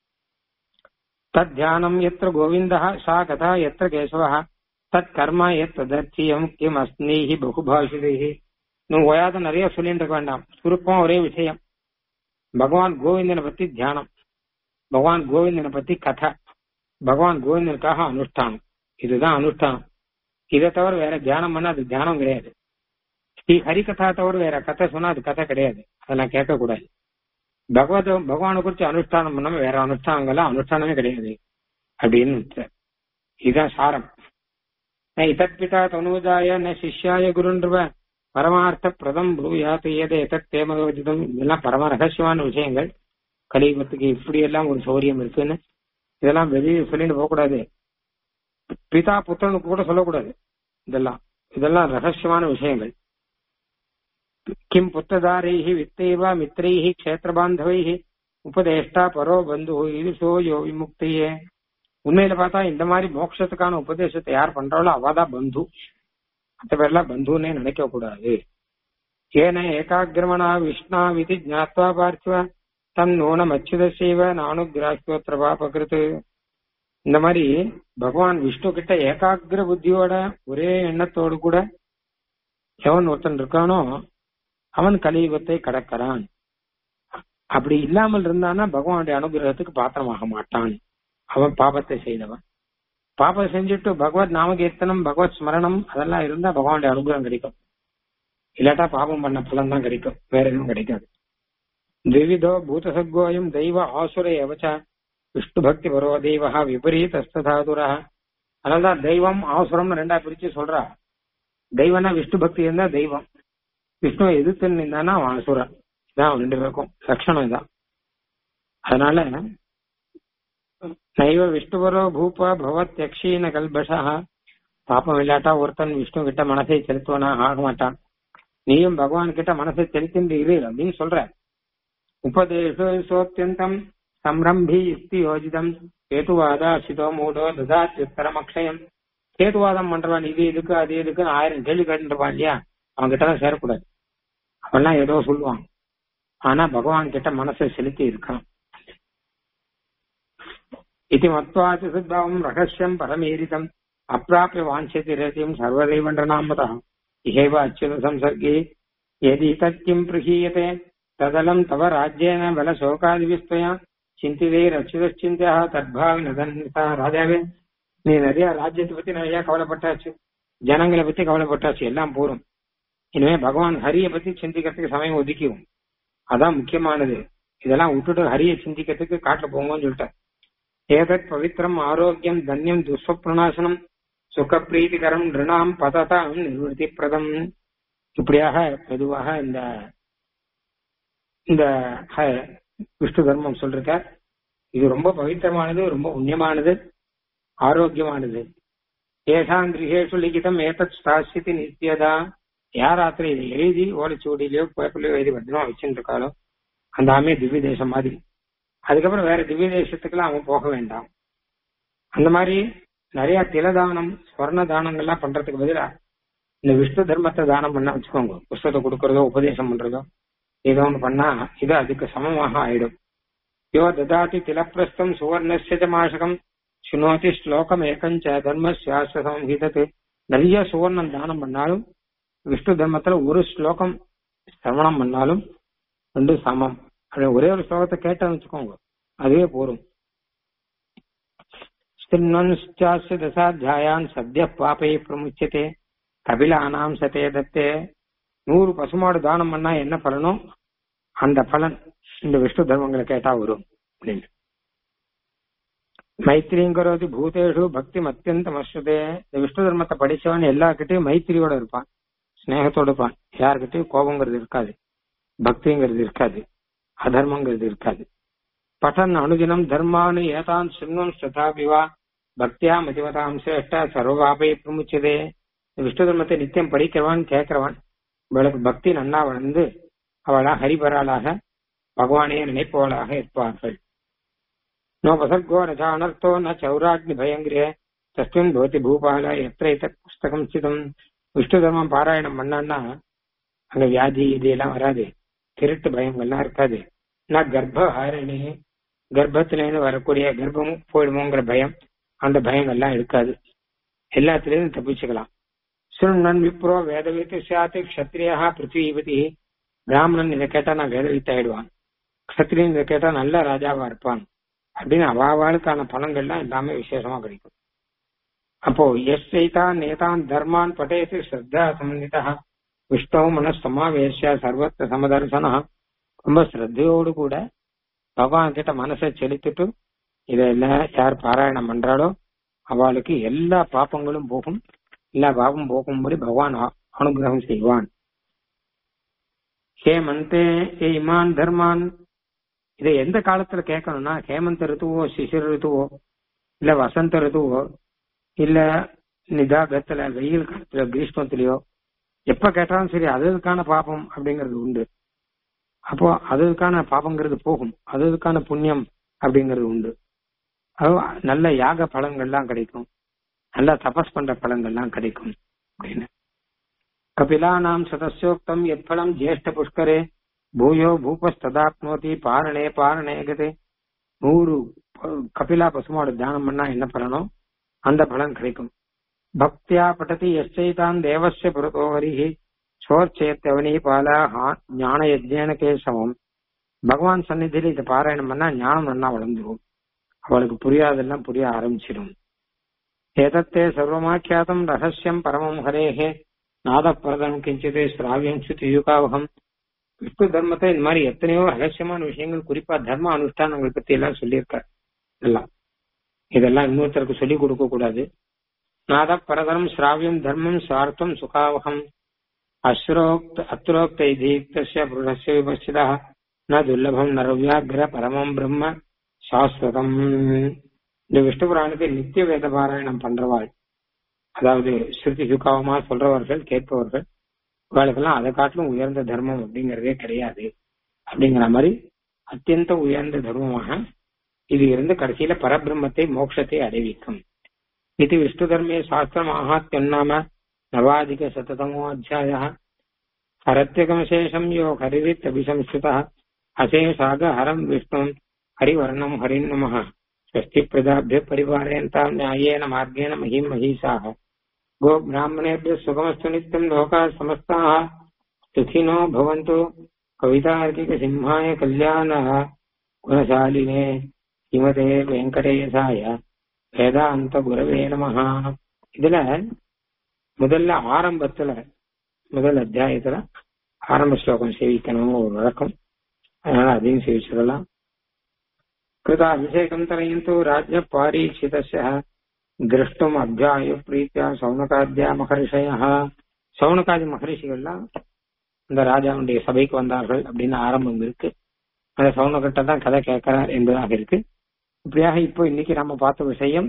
தத் தியானம் எத்திர கோவிந்தா சா கதா எத்திர கேசவா தத் கர்மா எத் ததர்த்தியம் கிம் அஸ்னேஹி பகுபாஷிதேஹி இன்னும் ஓயாத நிறைய சொல்லிட்டு இருக்க வேண்டாம் சுருப்பம் ஒரே விஷயம் பகவான் கோவிந்தனை பத்தி தியானம் பகவான் கோவிந்தனை பத்தி கதை பகவான் கோவிந்தனுக்காக அனுஷ்டானம் இதுதான் அனுஷ்டானம் இதை தவிர வேற தியானம் பண்ணா அது தியானம் கிடையாது ஸ்ரீ ஹரிகதா தவிர வேற கதை சொன்னா அது கதை கிடையாது அதெல்லாம் கேட்க கூடாது பகவத் பகவானை குறிச்சு அனுஷ்டானம் பண்ணாம வேற அனுஷ்டானங்கள்லாம் அனுஷ்டானமே கிடையாது அப்படின்னு விட்டார். இதுதான் சாரம் ந இதத் பிதா தனுஜாய ந சிஷ்யாய குருன்றுவ பரமார்த்த பிரதம் ப்ரூயாத் ஏதே எதத் தேமகோஜிதம் இதெல்லாம் பரம ரகசியமான விஷயங்கள் கலியுகத்துக்கு இப்படி எல்லாம் ஒரு சௌரியம் இருக்குன்னு இதெல்லாம் வெளியே சொல்லிட்டு போகக்கூடாது பிதா புத்திரனுக்கு கூட சொல்லக்கூடாது இதெல்லாம் இதெல்லாம் ரகசியமான விஷயங்கள் கிம் புத்ததாரைஹி வித்தைவா மித்ரைஹி கஷேத்திர பாந்தவைஹி உபதேஷ்டா பரோ பந்து இது சோ யோ விமுக்தியே உண்மையில பார்த்தா இந்த மாதிரி மோட்சத்துக்கான உபதேசத்தை யார் பண்றாளோ அவதான் பந்து மற்ற பேர்லாம் பந்துன்னே நினைக்க கூடாது ஏன ஏகாகிரமணா விஷ்ணா விதி ஜாத்வா பார்த்துவ தன் நூனம் அச்சுத செய்வ நானுகிராஸ்தோத்திர பாபகிருத்து இந்த மாதிரி பகவான் விஷ்ணு கிட்ட ஏகாகிர புத்தியோட ஒரே எண்ணத்தோடு கூட எவன் ஒருத்தன் இருக்கானோ அவன் கலியுகத்தை கடக்கிறான் அப்படி இல்லாமல் இருந்தானா பகவானுடைய அனுகிரகத்துக்கு பாத்திரமாக மாட்டான் அவன் பாபத்தை செய்தவன் பாபம் செஞ்சுட்டு பகவத் நாமகீர்த்தனம் பகவத் ஸ்மரணம் அதெல்லாம் இருந்தா பகவானுடைய அனுகிரகம் கிடைக்கும் இல்லாட்டா பாபம் பண்ண பலன் தான் கிடைக்கும் வேற எதுவும் கிடைக்காது திவிதோ பூதசர்கோயம் தெய்வ ஆசுர எவச்ச விஷ்ணு பக்தி பரோ தெய்வா விபரீதஸ்தாதுரா அதனால்தான் தெய்வம் ஆசுரம்னு ரெண்டா பிரிச்சு சொல்றா தெய்வம்னா விஷ்ணு பக்தி இருந்தா தெய்வம் விஷ்ணுவை எதிர்த்து நின்றானா அவன் அசுரன் இதான் ரெண்டு பேருக்கும் லட்சணம் இதான் அதனால நைவ விஷ்ணுவரோ பூப பவத் யக்ஷீன கல்பஷா பாப்பம் இல்லாட்டா ஒருத்தன் விஷ்ணு கிட்ட மனசை செலுத்துவனா ஆக மாட்டான் நீயும் பகவான் கிட்ட மனசை செலுத்தின்று இரு அப்படின்னு சொல்ற உபதேசோத்தியந்தம் சம்ரம்பி யுக்தி யோஜிதம் கேதுவாதாசிதோ மூடோ ததாத்யுத்தரமக்ஷயம் கேதுவாதம் பண்றவன் இது இதுக்கு அது இதுக்குன்னு ஆயிரம் கேள்வி கேட்டுருப்பான் இல்லையா அவன் கிட்ட தான் சேரக்கூடாது அவன்லாம் ஏதோ சொல்லுவான் ஆனா பகவான் கிட்ட மனசை செலுத்தி இருக்கான் இது மத்வாதி சித்தம் ரகசியம் பரமீரிதம் அப்பிராப்பிய வாஞ்சியதி ரசியம் சர்வதைவண்டநாமதா இஹைவ அச்சுத சம்சர்கே यदि तत्किं प्रहीयते तदलं तव राज्येन बलशोकादिविस्त्वया சிந்திதேரச்சுதச்சிந்தியா தற்பாவி நதன்தா ராஜாவே நீ நிறைய ராஜ்யத்தை பத்தி நிறைய கவலைப்பட்டாச்சு ஜனங்களை பத்தி கவலைப்பட்டாச்சு எல்லாம் போரும் இனிமே பகவான் ஹரிய பத்தி சிந்திக்கிறதுக்கு சமயம் ஒதுக்கிவும் அதான் முக்கியமானது இதெல்லாம் விட்டுட்டு ஹரிய சிந்திக்கிறதுக்கு காட்டுல போங்கன்னு சொல்லிட்டேன் ஏதத் பவித்திரம் ஆரோக்கியம் தன்யம் துஷ்வப்ரணாசனம் சுகப்பிரீதிகரம் நிருணாம் பததாம் நிர்வൃத்தி பிரதம் இப்படியாக பொதுவாக இந்த இந்த ஹ- விஷ்ணு தர்மம் சொல்றார் இது ரொம்ப பவித்திரமானது ரொம்ப புண்ணியமானது ஆரோக்கியமானது ஏஷாம் கிரகேஷு லிகிதம் ஏதத் ஸ்தாசித்தி நித்தியதா யார் ராத்திரி இதை எழுதி ஓலைச்சுவடியிலயோ பேப்பர்லயோ எழுதி பத்திரமா வச்சுட்டு இருக்காளோ அந்த ஆமே திவ்ய தேசம் மாதிரி அதுக்கப்புறம் வேற திவ்ய தேசத்துக்குலாம் அவன் போக வேண்டாம் அந்த மாதிரி நிறைய திலதானம் ஸ்வர்ண தானங்கள்லாம் பண்றதுக்கு பதிலா இந்த விஷ்ணு தர்மத்தை தானம் பண்ணா வச்சுக்கோங்க புஸ்தகத்தை கொடுக்கறதோ உபதேசம் பண்றதோ ஏதோ ஒன்று பண்ணா இது அதுக்கு சமமாக ஆயிடும் யோ ததாதி திலப்பிரஸ்தம் சுவர்ணஸ்ய ச மாசகம் சுனோதி ஸ்லோகம் ஏகஞ்ச தர்ம சாஸ்திரம் ஹிதத்து நிறைய சுவர்ணம் தானம் பண்ணாலும் விஷ்ணு தர்மத்துல ஒரு ஸ்லோகம் சிரவணம் பண்ணாலும் ரெண்டு சமம் அது ஒரே ஒரு ஸ்லோகத்தை கேட்டேன்னு வச்சுக்கோங்க அதுவே போரும் ஸ்தின்வன்ஸ்சாஸ்ய தசாத்தியாயான் சத்ய பாபை பிரமுச்சதே கபிலானாம் சதே தத்தே நூறு பசுமாடு தானம் பண்ணா என்ன பலனோ அந்த பலன் இந்த விஷ்ணு தர்மங்களை கேட்டா வரும் அப்படின்னு மைத்திரிங்கிறது பூதேஷு பக்தி அத்தியந்தம் அஸ்ருதே இந்த விஷ்ணு தர்மத்தை படிச்சவன் எல்லார்கிட்டயும் மைத்திரியோட இருப்பான் ஸ்நேகத்தோட இருப்பான் யார்கிட்டயும் கோபங்கிறது இருக்காது பக்திங்கிறது இருக்காது அதர்மங்கிறது இருக்காது பட்டன் அனுதினம் தர்மானு ஏதான் சின்னம் ஸ்ரதாபிவா பக்தியா மதிமதாம் சிரேஷ்ட சர்வபாபை பிரமுச்சதே இந்த விஷ்ணு தர்மத்தை நித்தியம் படிக்கிறவான் கேட்கிறவான் இவளுக்கு பக்தி நன்னா வளர்ந்து அவளா ஹரிபராளாக பகவானே நினைப்பவளாக இருப்பார்கள் நோபசர்கோ நச்சானர்த்தோ ந சௌராக்னி பயங்கிரே தஸ்மின் பவதி பூபால எத்திர இத்த புஸ்தகம் சிதம் விஷ்ணு தர்மம் பாராயணம் பண்ணான்னா அங்க வியாதி இது எல்லாம் வராது திருட்டு பயங்கள்லாம் இருக்காது நான் கர்ப்ப ஹாரணி கர்ப்பத்திலேருந்து வரக்கூடிய கர்ப்பம் போயிடுமோங்கிற பயம் அந்த பயங்கள்லாம் இருக்காது எல்லாத்திலேயும் தப்பிச்சுக்கலாம் சுருணன் விப்ரோ வேதவித்து சாத்து க்ஷத்ரியா பிருத்திவிபதி பிராமணன் இதை கேட்டா நான் வேதவித்து ஆயிடுவான் க்ஷத்ரியன் இதை கேட்டா நல்ல ராஜாவா இருப்பான் அப்படின்னு அவாவாளுக்கான பலன்கள்லாம் எல்லாமே விசேஷமா கிடைக்கும் அப்போ எஸ் சைதான் நேதான் தர்மான் பட்டேசி ஸ்ரத்தா சமன்விதா விஷ்ணு மனசமாவேஷ சர்வத்த சமதர்சனா ரொம்ப ஸ்ரத்தையோடு கூட பகவான் கிட்ட மனசை செலுத்திட்டு இதெல்லாம் யார் பாராயணம் பண்றாளோ அவளுக்கு எல்லா பாப்பங்களும் போகும் எல்லா பாவம் போகும்படி பகவான் அ- அனுகிரகம் செய்வான் ஹே மந்தே ஏ இமான் தர்மான் இதை எந்த காலத்துல கேட்கணும்னா ஹேமந்த ரித்துவோ சிசிர ரித்துவோ இல்ல வசந்த ரித்துவோ இல்ல நிதாகத்துல வெயில் காலத்துல கிரீஷ்மத்திலயோ எப்ப கேட்டாலும் சரி அதுக்கான பாபம் அப்படிங்கிறது உண்டு அப்போ அதுக்கான பாபங்கிறது போகும் அதுக்கான புண்ணியம் அப்படிங்கிறது உண்டு அது நல்ல யாக பலன்கள்லாம் கிடைக்கும் நல்ல தபஸ் பண்ற பலன்கள்லாம் கிடைக்கும் அப்படின்னு கபிலானாம் சதஸ்யோக்தம் எப்பலம் ஜேஷ்ட புஷ்கரே பூயோ பூபஸ்ததாப்னோதி பாரணே பாரணே கதே நூறு கபிலா பசுமாடு தியானம் பண்ணா என்ன பலனோ அந்த பலன் கிடைக்கும் பக்தியா பட்டதி எச்சைதான் தேவஸ்ய புரதோ ஹரிஹி சோர்ச்சேத்தவனி பாலா ஞான யஜ்ஞேன கேசவம் பகவான் சந்நிதியில இதை பாராயணம் பண்ணா ஞானம் நல்லா வளர்ந்துரும் அவளுக்கு புரியாதெல்லாம் புரிய ஆரம்பிச்சிடும் ஏதத்தே சர்வமாக்கியாதம் ரகசியம் பரமம் ஹரேஹே நாதப்பிரதம் கிஞ்சிதே சிராவியம் சுத்தி யுகாவகம் விஷ்ணு தர்மத்தை இந்த மாதிரி எத்தனையோ ரகசியமான விஷயங்கள் குறிப்பா தர்ம அனுஷ்டானங்கள் பத்தி எல்லாம் சொல்லியிருக்கார் எல்லாம் இதெல்லாம் இன்னொருத்தருக்கு சொல்லிக் கொடுக்க கூடாது நாத பரதரம் சிராவியம் தர்மம் சுவார்த்தம் சுகாவகம் அஸ்ரோக்த அத்ரோக்த தீப்தஸ்ய புருடஸ்ய விபஸ்திதா ந துர்லபம் நரவியாகிர பரமம் பிரம்ம சாஸ்வதம் இந்த விஷ்ணு புராணத்தை நித்திய வேத பாராயணம் பண்றவாள் அதாவது ஸ்ருதி சுகாவமா சொல்றவர்கள் கேட்பவர்கள் இவளுக்கெல்லாம் அதை காட்டிலும் உயர்ந்த தர்மம் அப்படிங்கறதே கிடையாது அப்படிங்கிற மாதிரி அத்தியந்த உயர்ந்த தர்மமாக இது இருந்து கடைசியில பரபிரம்மத்தை மோட்சத்தை அடைவிக்கும் இது விஷ்ணு தர்மே சாஸ்திர மகாத்யம் நாம நவாதிக சததமோ அத்தியாய ஹரத்யகமசேஷம் யோ ஹரிரித் அபிசம்ஸ்கிருத அசேஷாக ஹரம் விஷ்ணு ஹரிவர்ணம் ஹரிநமः स्वस्ति प्रदाभ्य परिवारयन्तां न्यायेन मार्गेण महीं महीषाः गो ब्राह्मणेभ्यः सुखमस्तु नित्यं लोकाः समस्ताः सुखिनो भवन्तु कवितार्किकसिंहाय कल्याणः गुणशालिने श्रीमते வெங்கடேசாய வேதாந்த குரவே நமஹ இதுல முதல்ல ஆரம்பத்துல முதல் அத்தியாயத்துல ஆரம்ப ஸ்லோகம் சேவிக்கணும்னு ஒரு வழக்கம் அதனால அதையும் சேவிச்சிடலாம் कृताभिषेकं तनयन्तु राज्यपारीक्षितस्य द्रष्टुम् अभ्याय प्रीत्या சௌனகாத்யா மகரிஷயः சௌனகாதி மகரிஷிகள்லாம் இந்த ராஜாவுடைய சபைக்கு வந்தார்கள் அப்படின்னு ஆரம்பம் இருக்கு அந்த சௌனகட்ட தான் கதை கேட்கிறார் என்பதாக இருக்கு இப்படியாக இப்போ இன்னைக்கு நம்ம பார்த்த விஷயம்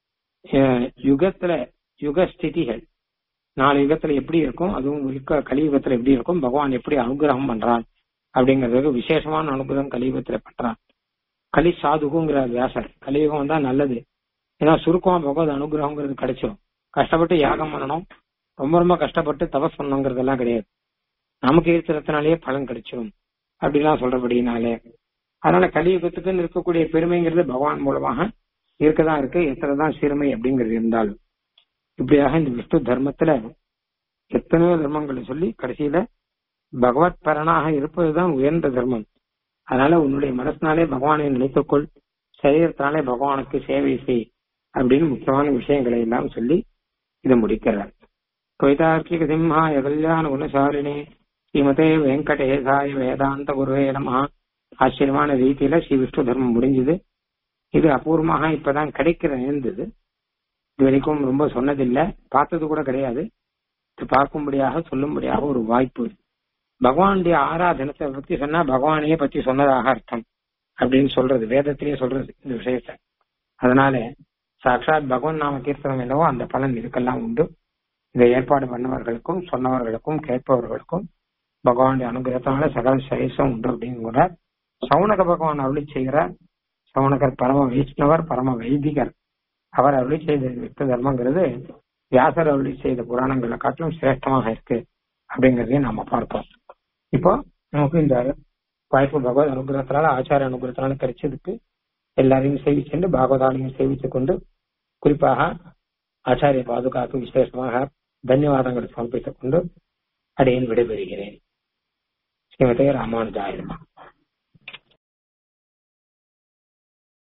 யுகத்துல யுக ஸ்திதிகள் நாலு யுகத்துல எப்படி இருக்கும் அதுவும் யுக கலியுகத்துல எப்படி இருக்கும் பகவான் எப்படி அனுகிரகம் பண்றான் அப்படிங்கறதுக்கு விசேஷமான அனுகிரகம் கலியுகத்துல பண்றான் கலி சாதுகுங்கிற வியாசர் கலியுகம் வந்தா நல்லது ஏன்னா சுருக்கமா பகவத் அனுகிரகங்கிறது கிடைச்சிடும் கஷ்டப்பட்டு யாகம் பண்ணணும் ரொம்ப ரொம்ப கஷ்டப்பட்டு தபஸ் பண்ணணுங்கிறதெல்லாம் கிடையாது நமக்கு இருக்கிறதுனாலேயே பலன் கிடைச்சிடும் அப்படிலாம் சொல்றபடினாலே அதனால கலியுகத்துக்குன்னு இருக்கக்கூடிய பெருமைங்கிறது பகவான் மூலமாக இருக்கதான் இருக்கு எத்தனைதான் சிறுமை அப்படிங்கிறது இருந்தாலும் இப்படியாக இந்த விஷ்ணு தர்மத்துல எத்தனையோ தர்மங்களை சொல்லி கடைசியில பகவத் பரனாக இருப்பதுதான் உயர்ந்த தர்மம் அதனால உன்னுடைய மனசினாலே பகவானை நினைத்துக்கொள் சரீரத்தினாலே பகவானுக்கு சேவை செய் அப்படின்னு முக்கியமான விஷயங்களை எல்லாம் சொல்லி இதை முடிக்கிறார் கவிதார்க்கிக சிம்ஹாய கல்யாண குணசாலினி ஸ்ரீமதே வெங்கடேசாய வேதாந்த குருவே நம ஆச்சரியமான ரீதியில ஸ்ரீ விஷ்ணு தர்மம் முடிஞ்சது இது அபூர்வமாக இப்பதான் கிடைக்கிற நேர்ந்தது இது வரைக்கும் ரொம்ப சொன்னதில்லை பார்த்தது கூட கிடையாது இது பார்க்கும்படியாக சொல்லும்படியாக ஒரு வாய்ப்பு பகவானுடைய ஆராதனத்தை பத்தி சொன்னா பகவானையே பத்தி சொன்னதாக அர்த்தம் அப்படின்னு சொல்றது வேதத்திலேயே சொல்றது இந்த விஷயத்த அதனால சாட்சாத் பகவான் நாம கீர்த்தனம் என்னவோ அந்த பலன் இதுக்கெல்லாம் உண்டு இதை ஏற்பாடு பண்ணவர்களுக்கும் சொன்னவர்களுக்கும் கேட்பவர்களுக்கும் பகவானுடைய அனுகிரகத்தினால சகல சரீசம் உண்டு அப்படிங்கிற சவுனக பகவான் அருளி செய்கிறார் சவுனகர் பரம வைஷ்ணவர் பரம வைதிகர் அவர் அருளி செய்த விஷ்ணு தர்மங்கிறது வியாசர் அருளி செய்த புராணங்களை காட்டிலும் சிரேஷ்டமாக இருக்கு அப்படிங்கறதையும் நாம பார்த்தோம் இப்போ நமக்கு இந்த வாய்ப்பு பகவத் அனுகிரகத்தினால ஆச்சார அனுகிரகத்தினால கிடைச்சதுக்கு எல்லாரையும் சேவிச்சுண்டு பாகவதாலையும் சேவித்துக் கொண்டு குறிப்பாக ஆச்சாரிய பாதுகாப்பு விசேஷமாக தன்யவாதங்களை சமர்ப்பித்துக் கொண்டு அடையன் விடைபெறுகிறேன் ஸ்ரீமதே ராமானுஜாயிரமா